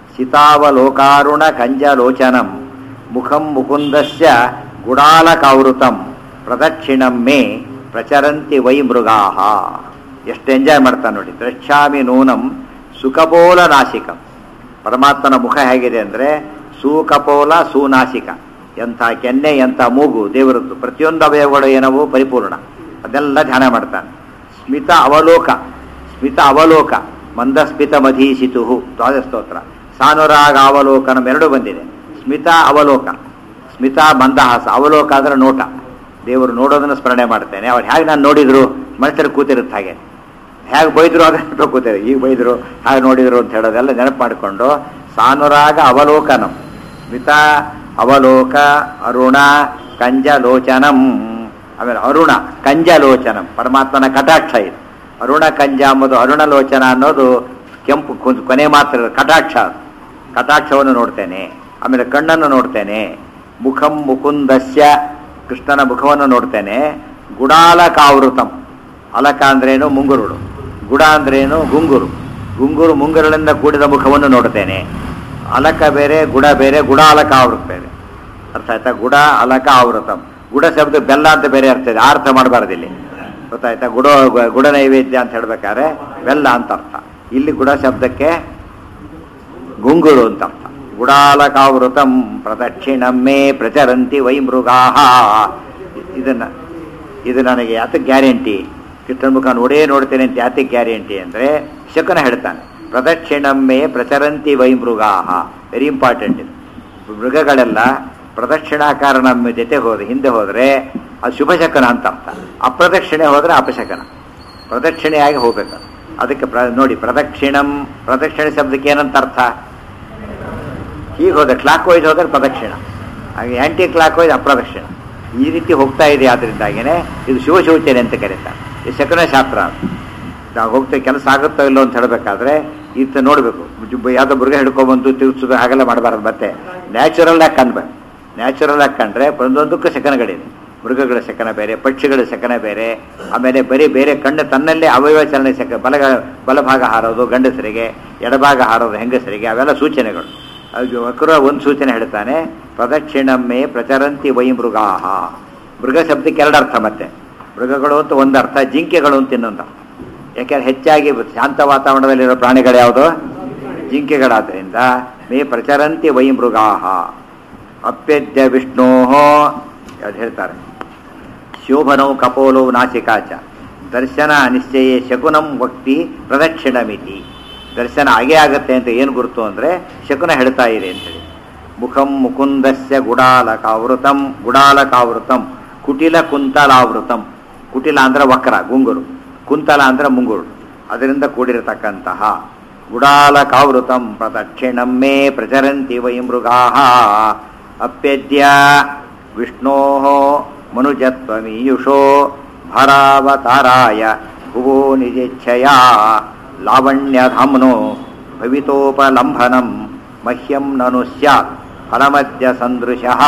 A: ಸಿತಾವಲೋಕಾರುಣಕಂಜಲೋಚನಂ ಮುಖಂ ಮುಕುಂದಸ್ಯ ಗುಡಾಲಕಾವೃತಂ ಪ್ರದಕ್ಷಿಣಂ ಮೇ ಪ್ರಚರಂತಿ ವೈ ಮೃಗಾಃ ಎಷ್ಟು ಎಂಜಾಯ್ ಮಾಡ್ತಾನೆ ನೋಡಿ ದ್ರಕ್ಷ್ಯಾಮಿ ನೂನಂ ಸುಖಪೋಲ ನಾಸಿಕಂ ಪರಮಾತ್ಮನ ಮುಖ ಹೇಗಿದೆ ಅಂದರೆ ಸುಕಪೋಲ ಸುನಾಸಿಕ ಎಂಥ ಕೆನ್ನೆ ಎಂಥ ಮೂಗು ದೇವರದ್ದು ಪ್ರತಿಯೊಂದು ಅವಯವಗಳು ಏನವು ಪರಿಪೂರ್ಣ ಅದೆಲ್ಲ ಧ್ಯಾನ ಮಾಡ್ತಾನೆ ಸ್ಮಿತ ಅವಲೋಕ ಸ್ಮಿತ ಅವಲೋಕ ಮಂದಸ್ಮಿತ ಮಧೀಸಿತು ದ್ವಾದ ಸ್ತೋತ್ರ ಸಾನುರಾಗ ಅವಲೋಕನಂ ಎರಡು ಬಂದಿದೆ ಸ್ಮಿತ ಅವಲೋಕ ಸ್ಮಿತ ಮಂದಹಾಸ ಅವಲೋಕ ಅಂದ್ರೆ ನೋಟ ದೇವರು ನೋಡೋದನ್ನು ಸ್ಮರಣೆ ಮಾಡ್ತೇನೆ ಅವ್ರು ಹೇಗೆ ನಾನು ನೋಡಿದ್ರು ಮನುಷ್ಯರು ಕೂತಿರುತ್ತೆ ಹಾಗೆ ಹೇಗೆ ಬೈದ್ರು ಅದೇ ನೆನಪು ಕೂತಿರು ಈಗ ಬೈದ್ರು ಹಾಗೆ ನೋಡಿದ್ರು ಅಂತ ಹೇಳೋದೆಲ್ಲ ನೆನಪು ಮಾಡಿಕೊಂಡು ಸಾನುರಾಗ ಅವಲೋಕನಂ ಸ್ಮಿತ ಅವಲೋಕ ಅರುಣ ಕಂಜಲೋಚನಂ ಆಮೇಲೆ ಅರುಣ ಕಂಜಲೋಚನಂ ಪರಮಾತ್ಮನ ಕಟಾಕ್ಷ ಇದು ಅರುಣ ಕಂಜ ಅಂಬುದು ಅರುಣಲೋಚನ ಅನ್ನೋದು ಕೆಂಪು ಕು- ಕೊನೆ ಮಾತ್ರ ಇರೋದು. ಕಟಾಕ್ಷ ಅದು. ಕಟಾಕ್ಷವನ್ನು ನೋಡ್ತೇನೆ ಆಮೇಲೆ ಕಣ್ಣನ್ನು ನೋಡ್ತೇನೆ ಮುಖಂ ಮುಕುಂದಸ್ಯ ಕೃಷ್ಣನ ಮುಖವನ್ನು ನೋಡ್ತೇನೆ ಗುಡಾಲಕಾವೃತಂ ಅಲಕ ಅಂದ್ರೇನು ಮುಂಗುರುಳು ಗುಡ ಅಂದ್ರೇನು ಗುಂಗುರು ಗುಂಗುರು ಮುಂಗುರುಳಿಂದ ಕೂಡಿದ ಮುಖವನ್ನು ನೋಡ್ತೇನೆ ಅಲಕ ಬೇರೆ ಗುಡ ಬೇರೆ ಗುಡಾಲಕ ಆವೃತ ಬೇರೆ ಅರ್ಥ ಆಯ್ತಾ ಗುಡ ಅಲಕ ಆವೃತಂ ಗುಡ ಶಬ್ದ ಬೆಲ್ಲ ಅಂತ ಬೇರೆ ಅರ್ಥ ಇದೆ ಆ ಅರ್ಥ ಮಾಡಬಾರ್ದು ಇಲ್ಲಿ ಗೊತ್ತಾಯ್ತಾ ಗುಡ ಗುಡ ನೈವೇದ್ಯ ಅಂತ ಹೇಳ್ಬೇಕಾದ್ರೆ ಬೆಲ್ಲ ಅಂತ ಅರ್ಥ ಇಲ್ಲಿ ಗುಡ ಶಬ್ದಕ್ಕೆ ಗುಂಗುರು ಅಂತ ಅರ್ಥ ಗುಡಾಲಕಾವೃತಂ ಪ್ರದಕ್ಷಿಣಮ್ಮೆ ಪ್ರಚರಂತಿ ವೈ ಮೃಗಾಹ ಇದನ್ನ ಇದು ನನಗೆ ಯಾತಕ್ಕೆ ಗ್ಯಾರಂಟಿ ಕೃಷ್ಣನ ಮುಖ ನೋಡೇ ನೋಡ್ತೇನೆ ಅಂತ ಯಾತಕ್ಕೆ ಗ್ಯಾರಂಟಿ ಅಂದರೆ ಶಕನ ಹೇಳ್ತಾನೆ ಪ್ರದಕ್ಷಿಣಮ್ಮೆ ಪ್ರಚರಂತಿ ವೈ ಮೃಗಾಹ ವೆರಿ ಇಂಪಾರ್ಟೆಂಟ್ ಇದು ಮೃಗಗಳೆಲ್ಲ ಪ್ರದಕ್ಷಿಣಾಕಾರ ನಮ್ಮ ಜೊತೆ ಹೋದ್ರೆ ಹಿಂದೆ ಹೋದರೆ ಅದು ಶುಭ ಶಕನ ಅಂತ ಅರ್ಥ ಅಪ್ರದಕ್ಷಿಣೆ ಹೋದರೆ ಅಪಶಕನ ಪ್ರದಕ್ಷಿಣೆಯಾಗಿ ಹೋಗ್ಬೇಕು ಅದಕ್ಕೆ ಪ್ರ ನೋಡಿ ಪ್ರದಕ್ಷಿಣಂ ಪ್ರದಕ್ಷಿಣೆ ಶಬ್ದಕ್ಕೆ ಏನಂತ ಅರ್ಥ ಹೀಗೆ ಹೋದ್ರೆ ಕ್ಲಾಕ್ ವೈಸ್ ಹೋದ್ರೆ ಪ್ರದಕ್ಷಿಣ ಹಾಗೆ ಆ್ಯಂಟಿ ಕ್ಲಾಕ್ ವೈಸ್ ಅಪ್ರದಕ್ಷಿಣ ಈ ರೀತಿ ಹೋಗ್ತಾ ಇದೆ ಆದ್ರಿಂದಾಗಿನೇ ಇದು ಶಿವ ಶೌಚನೆ ಅಂತ ಕರೀತಾರೆ ಇದು ಶಕನ ಶಾಸ್ತ್ರ ಅದು. ನಾವು ಹೋಗ್ತೇವೆ ಕೆಲಸ ಆಗುತ್ತೋ ಇಲ್ಲೋ ಅಂತ ಹೇಳಬೇಕಾದ್ರೆ ಈತ ನೋಡಬೇಕು ಯಾವುದೋ ಮೃಗ ಹಿಡ್ಕೊಂಬಂದು ತಿರ್ಸೋದು ಹಾಗೆಲ್ಲ ಮಾಡಬಾರ್ದು ಮತ್ತೆ ನ್ಯಾಚುರಲ್ ಆಗಿ ಕಾಣ್ಬೇಕು ನ್ಯಾಚುರಲ್ ಆಗಿ ಕಂಡ್ರೆ ಒಂದೊಂದಕ್ಕೂ ಶಕನಗಳಿದೆ ಮೃಗಗಳ ಶಕನ ಬೇರೆ ಪಕ್ಷಿಗಳ ಶಕನ ಬೇರೆ ಆಮೇಲೆ ಬರೀ ಬೇರೆ ಕಣ್ಣು ತನ್ನಲ್ಲೇ ಅವಯವ ಚಲನೆ ಶಕ ಬಲಗ ಬಲಭಾಗ ಹಾರೋದು ಗಂಡಸರಿಗೆ ಎಡಭಾಗ ಹಾರೋದು ಹೆಂಗಸರಿಗೆ ಅವೆಲ್ಲ ಸೂಚನೆಗಳು ಅದು ವಕ್ರ ಒಂದು ಸೂಚನೆ ಹೇಳ್ತಾನೆ ಪ್ರದಕ್ಷಿಣಮ್ಮೆ ಪ್ರಚರಂತಿ ವೈ ಮೃಗಾಹ ಮೃಗ ಶಬ್ದಕ್ಕೆ ಎರಡು ಅರ್ಥ ಮತ್ತೆ ಮೃಗಗಳು ಅಂತ ಒಂದು ಅರ್ಥ ಜಿಂಕೆಗಳು ಅಂತ ಇನ್ನೊಂದು ಅರ್ಥ ಯಾಕೆಂದ್ರೆ ಹೆಚ್ಚಾಗಿ ಶಾಂತ ವಾತಾವರಣದಲ್ಲಿರೋ ಪ್ರಾಣಿಗಳು ಯಾವುದು ಜಿಂಕೆಗಳಾದ್ದರಿಂದ ಮೇ ಪ್ರಚರಂತಿ ವೈ ಮೃಗಾಹ ಅಪ್ಯದ್ಯ ವಿಷ್ಣೋ ಅದು ಹೇಳ್ತಾರೆ ಶೋಭನೌ ಕಪೋಲೋ ನಾಸಿಕಾಚ ದರ್ಶನ ನಿಶ್ಚಯೇ ಶಕುನಂ ವಕ್ತಿ ಪ್ರದಕ್ಷಿಣಮಿತಿ ದರ್ಶನ ಆಗೇ ಆಗತ್ತೆ ಅಂತ ಏನು ಗುರುತು ಅಂದರೆ ಶಕುನ ಹೇಳ್ತಾ ಇದೆ ಅಂತೇಳಿ ಮುಖಂ ಮುಕುಂದಸ್ಯ ಗುಡಾಲಕಾವೃತಂ ಗುಡಾಲಕಾವೃತಂ ಕುಟಿಲ ಕುಂತಲಾವೃತಂ ಕುಟಿಲ ಅಂದ್ರೆ ವಕ್ರ ಗುಂಗುರು ಕುಂತಲ ಅಂದ್ರೆ ಮುಂಗುರು ಅದರಿಂದ ಕೂಡಿರತಕ್ಕಂತಹ ಗುಡಾಲಕಾವೃತಂ ಪ್ರದಕ್ಷಿಣಂ ಮೇ ಪ್ರಚರಂತಿ ವೈ ಮೃಗಾಹ ಅಪ್ಯದ್ಯ ವಿಷ್ಣೋ ಮನುಜತ್ವಮೀಯುಷೋ ಭರಾವತಾರಾಯ ಭುವೋ ನಿಜೇಚ್ಛಯ ಲಾವಣ್ಯಧಾಮ್ನೋ ಭವಿತೋಪಲಂಭನಂ ಮಹ್ಯಂ ನನು ಸ್ಯಾತ್ ಫಲಮದ್ಯ ಸಂದೃಶಃ